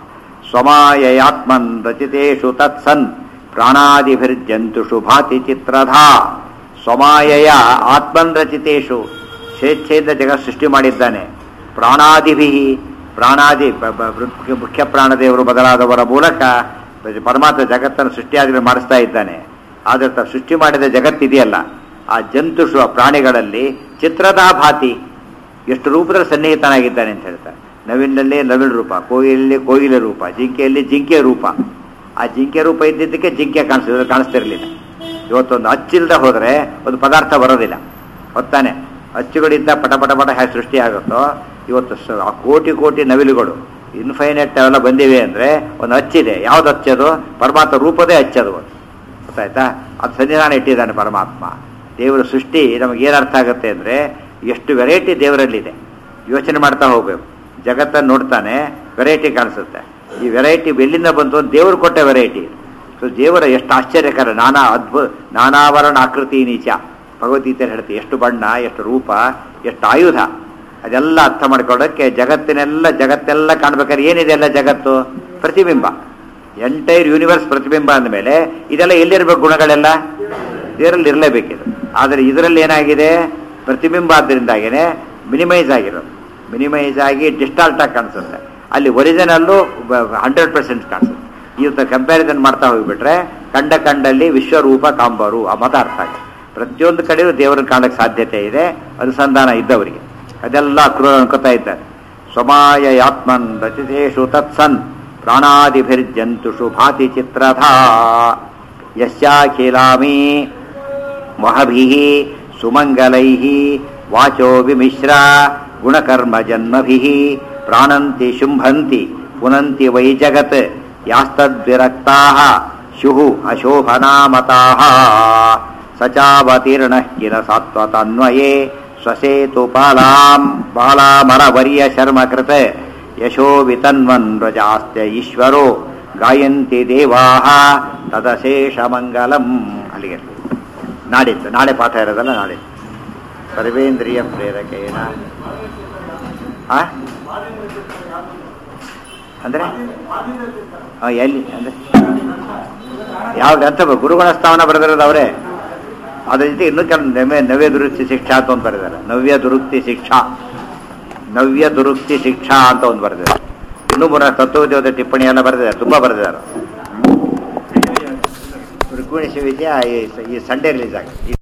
A: ಸ್ವಮಾಯಯಾತ್ಮನ್ ರಚಿತೇಷು ತತ್ಸನ್ ಪ್ರಾಣಾದಿಭಿರ್ಜಂತುಷು ಭಾತಿ ಚಿತ್ರಧಾ ಸ್ವಮಾಯಯ ಆತ್ಮನ್ ರಚಿತೇಷು ಸ್ವೇಚ್ಛೆಯಿಂದ ಜಗತ್ ಸೃಷ್ಟಿ ಮಾಡಿದ್ದಾನೆ ಪ್ರಾಣಾದಿಭಿ ಪ್ರಾಣಾದಿ ಬ- ಬ- ಮುಖ್ಯ ಮುಖ್ಯ ಪ್ರಾಣದೇವರು ಬದಲಾದವರ ಮೂಲಕ ಪರಮಾತ್ಮ ಜಗತ್ತನ್ನು ಸೃಷ್ಟಿಯಾಗಿ ಮಾಡಿಸ್ತಾ ಇದ್ದಾನೆ ಆದರೆ ತ- ಸೃಷ್ಟಿ ಮಾಡಿದ ಜಗತ್ತಿದೆಯಲ್ಲ ಆ ಜಂತುಷು ಆ ಪ್ರಾಣಿಗಳಲ್ಲಿ ಚಿತ್ರದ ಭಾತಿ ಎಷ್ಟು ರೂಪದಲ್ಲಿ ಸನ್ನಿಹಿತನಾಗಿದ್ದಾನೆ ಅಂತ ಹೇಳ್ತಾರೆ ನವಿಲಿನಲ್ಲಿ ನವಿಲ್ ರೂಪ ಕೋಗಿಲಲ್ಲಿ ಕೋಗಿಲೆ ರೂಪ ಜಿಂಕೆಯಲ್ಲಿ ಜಿಂಕೆ ರೂಪ ಆ ಜಿಂಕೆ ರೂಪ ಇದ್ದಿದ್ದಕ್ಕೆ ಜಿಂಕೆ ಕಾಣಿಸ್ತಿದ್ರೆ ಕಾಣಿಸ್ತಿರ್ಲಿಲ್ಲ ಇವತ್ತೊಂದು ಅಚ್ಚಿಲ್ದೆ ಹೋದರೆ ಒಂದು ಪದಾರ್ಥ ಬರೋದಿಲ್ಲ ಹೊತ್ತಾನೆ ಅಚ್ಚುಗಳಿಂದ ಪಟ ಪಟ ಪಟ ಹೇಗೆ ಸೃಷ್ಟಿ ಆಗುತ್ತೋ ಇವತ್ತು ಸ- ಆ ಕೋಟಿ ಕೋಟಿ ನವಿಲುಗಳು ಇನ್ಫೈನೈಟ್ ಅವೆಲ್ಲ ಬಂದಿವೆ ಅಂದರೆ ಒಂದು ಅಚ್ಚಿದೆ ಯಾವ್ದು ಹಚ್ಚೋದು ಪರಮಾತ್ಮ ರೂಪದೇ ಹಚ್ಚೋದು ಒಂದು ಗೊತ್ತಾಯ್ತಾ ಅದು ಸನ್ನಿಧಾನ ಇಟ್ಟಿದ್ದಾನೆ ಪರಮಾತ್ಮ ದೇವರ ಸೃಷ್ಟಿ ನಮಗೆ ಏನು ಅರ್ಥ ಆಗುತ್ತೆ ಅಂದರೆ ಎಷ್ಟು ವೆರೈಟಿ ದೇವರಲ್ಲಿದೆ ಯೋಚನೆ ಮಾಡ್ತಾ ಹೋಗ್ಬೇಕು ಜಗತ್ತನ್ನು ನೋಡ್ತಾನೆ ವೆರೈಟಿ ಕಾಣಿಸುತ್ತೆ ಈ ವೆರೈಟಿ ಎಲ್ಲಿಂದ ಬಂತು ಅಂತ ದೇವರು ಕೊಟ್ಟ ವೆರೈಟಿ ಸೊ ದೇವರ ಎಷ್ಟು ಆಶ್ಚರ್ಯಕರ ನಾನಾ ಅದ್ಭುತ ನಾನಾವರಣ ಆಕೃತಿ ನೀಚ ಭಗವದ್ಗೀತೆಯಲ್ಲಿ ಹೇಳ್ತೀವಿ ಎಷ್ಟು ಬಣ್ಣ ಎಷ್ಟು ರೂಪ ಎಷ್ಟು ಆಯುಧ ಅದೆಲ್ಲ ಅರ್ಥ ಮಾಡ್ಕೊಳ್ಳೋಕ್ಕೆ ಜಗತ್ತಿನೆಲ್ಲ ಜಗತ್ತೆಲ್ಲ ಕಾಣ್ಬೇಕಾದ್ರೆ ಏನಿದೆ ಎಲ್ಲ ಜಗತ್ತು ಪ್ರತಿಬಿಂಬ ಎಂಟೈರ್ ಯೂನಿವರ್ಸ್ ಪ್ರತಿಬಿಂಬ ಅಂದಮೇಲೆ ಇದೆಲ್ಲ ಎಲ್ಲಿರ್ಬೇಕು ಗುಣಗಳೆಲ್ಲ ಇದರಲ್ಲಿ ಇರಲೇಬೇಕಿದು ಆದರೆ ಇದರಲ್ಲಿ ಏನಾಗಿದೆ ಪ್ರತಿಬಿಂಬ ಆದ್ದರಿಂದಾಗೇನೆ ಮಿನಿಮೈಸ್ ಆಗಿರೋದು ಮಿನಿಮೈಸ್ ಆಗಿ ಡಿಸ್ಟಾಲ್ಟ್ ಆಗಿ ಕಾಣಿಸುತ್ತೆ ಅಲ್ಲಿ ಒರಿಜಿನಲ್ಲು ಹಂಡ್ರೆಡ್ ಪರ್ಸೆಂಟ್ ಕಾಣಿಸುತ್ತೆ ಇವತ್ತು ಕಂಪ್ಯಾರಿಸನ್ ಮಾಡ್ತಾ ಹೋಗ್ಬಿಟ್ರೆ ಕಂಡ ಕಂಡಲ್ಲಿ ವಿಶ್ವರೂಪ ಕಾಂಬರು ಆ ಮತ ಅರ್ಥ ಆಗುತ್ತೆ ಪ್ರತಿಯೊಂದು ಕಡೆಯೂ ದೇವರನ್ನು ಕಾಣಕ್ಕೆ ಸಾಧ್ಯತೆ ಇದೆ ಅನುಸಂಧಾನ ಇದ್ದವರಿಗೆ ಅದೆಲ್ಲ ಕ್ರೂರ ಅನ್ಕೋತಾ ಇದ್ದಾರೆ ಸ್ವಮಾಯಯಾತ್ಮನ್ ರಚಿತೇಷು ತತ್ಸನ್ ಪ್ರಾಣಾದಿಭಿರ್ಜಂತುಷು ಭಾತಿ ಚಿತ್ರಧಾ ಯಸ್ಯಾಖಿಲಾಮಿ ಮಹಭಿಃ ಸುಮಂಗಲೈಃ ವಾಚೋ ವಿಮಿಶ್ರ ಗುಣಕರ್ಮಜನ್ಮಭಿಃ ಪ್ರಾಣಂತಿ ಶುಂಭಂತಿ ಪುನಂತಿ ವೈ ಜಗತ್ ಯಾಸ್ತದ್ವಿರಕ್ತಾಃ ಶುಃ ಅಶೋಭನಾಮತಾಃ ಸಚಾವತೀರ್ಣಃ ಕಿಲ ಸಾತ್ವತನ್ವಯೇ ಸ್ವಸೇತು ಪಾಲಾಂ ಬಾಲಾಮರವರ್ಯ ಶರ್ಮಕೃತ ಯಶೋ ವಿತನ್ವನ್ ವ್ರಜಾಸ್ತ್ಯ ಈಶ್ವರೋ ಗಾಯಂತಿ ದೇವಾಃ ತದಶೇಷಮಂಗಲಂ ಅಲ್ಲಿಗೆ ನಾಡಿದ್ದು ನಾಳೆ ಪಾಠ ಇರೋದಲ್ಲ ನಾಳೆ ಸರ್ವೇಂದ್ರಿಯ ಪ್ರೇರಕೇನ ಆ? ಅಂದ್ರೆ ಆ, ಎಲ್ಲಿ ಅಂದ್ರೆ ಯಾವ ಗ್ರಂಥ ಬ- ಗುರುಗಳ ಸ್ಥಾನ ಬರೆದಿರೋದು ಅವರೇ ಅದ್ರ ಜೊತೆ ಇನ್ನೂ ಕೆಲವು ನವ್ಯ ನವ್ಯ ದುರುಕ್ತಿ ಶಿಕ್ಷಾ ಅಂತ ಒಂದು ಬರೆದಿದ್ದಾರೆ ನವ್ಯ ದುರುಕ್ತಿ ಶಿಕ್ಷಾ ನವ್ಯ ದುರುಕ್ತಿ ಶಿಕ್ಷಾ ಅಂತ ಒಂದು ಬರೆದಿದ್ದಾರೆ ಇನ್ನೂ ಮೂರ ತತ್ವೋದ್ಯೋಗ ಟಿಪ್ಪಣಿ ಎಲ್ಲ ಬರೆದಿದ್ದಾರೆ ತುಂಬಾ ಬರೆದಿದ್ದಾರೆ ರುಕ್ಮಿಣಿ ಶಿವಿದ್ಯಾ ಈ ಈ ಸಂಡೇ ರಿಲೀಸ್ ಆಗಿದೆ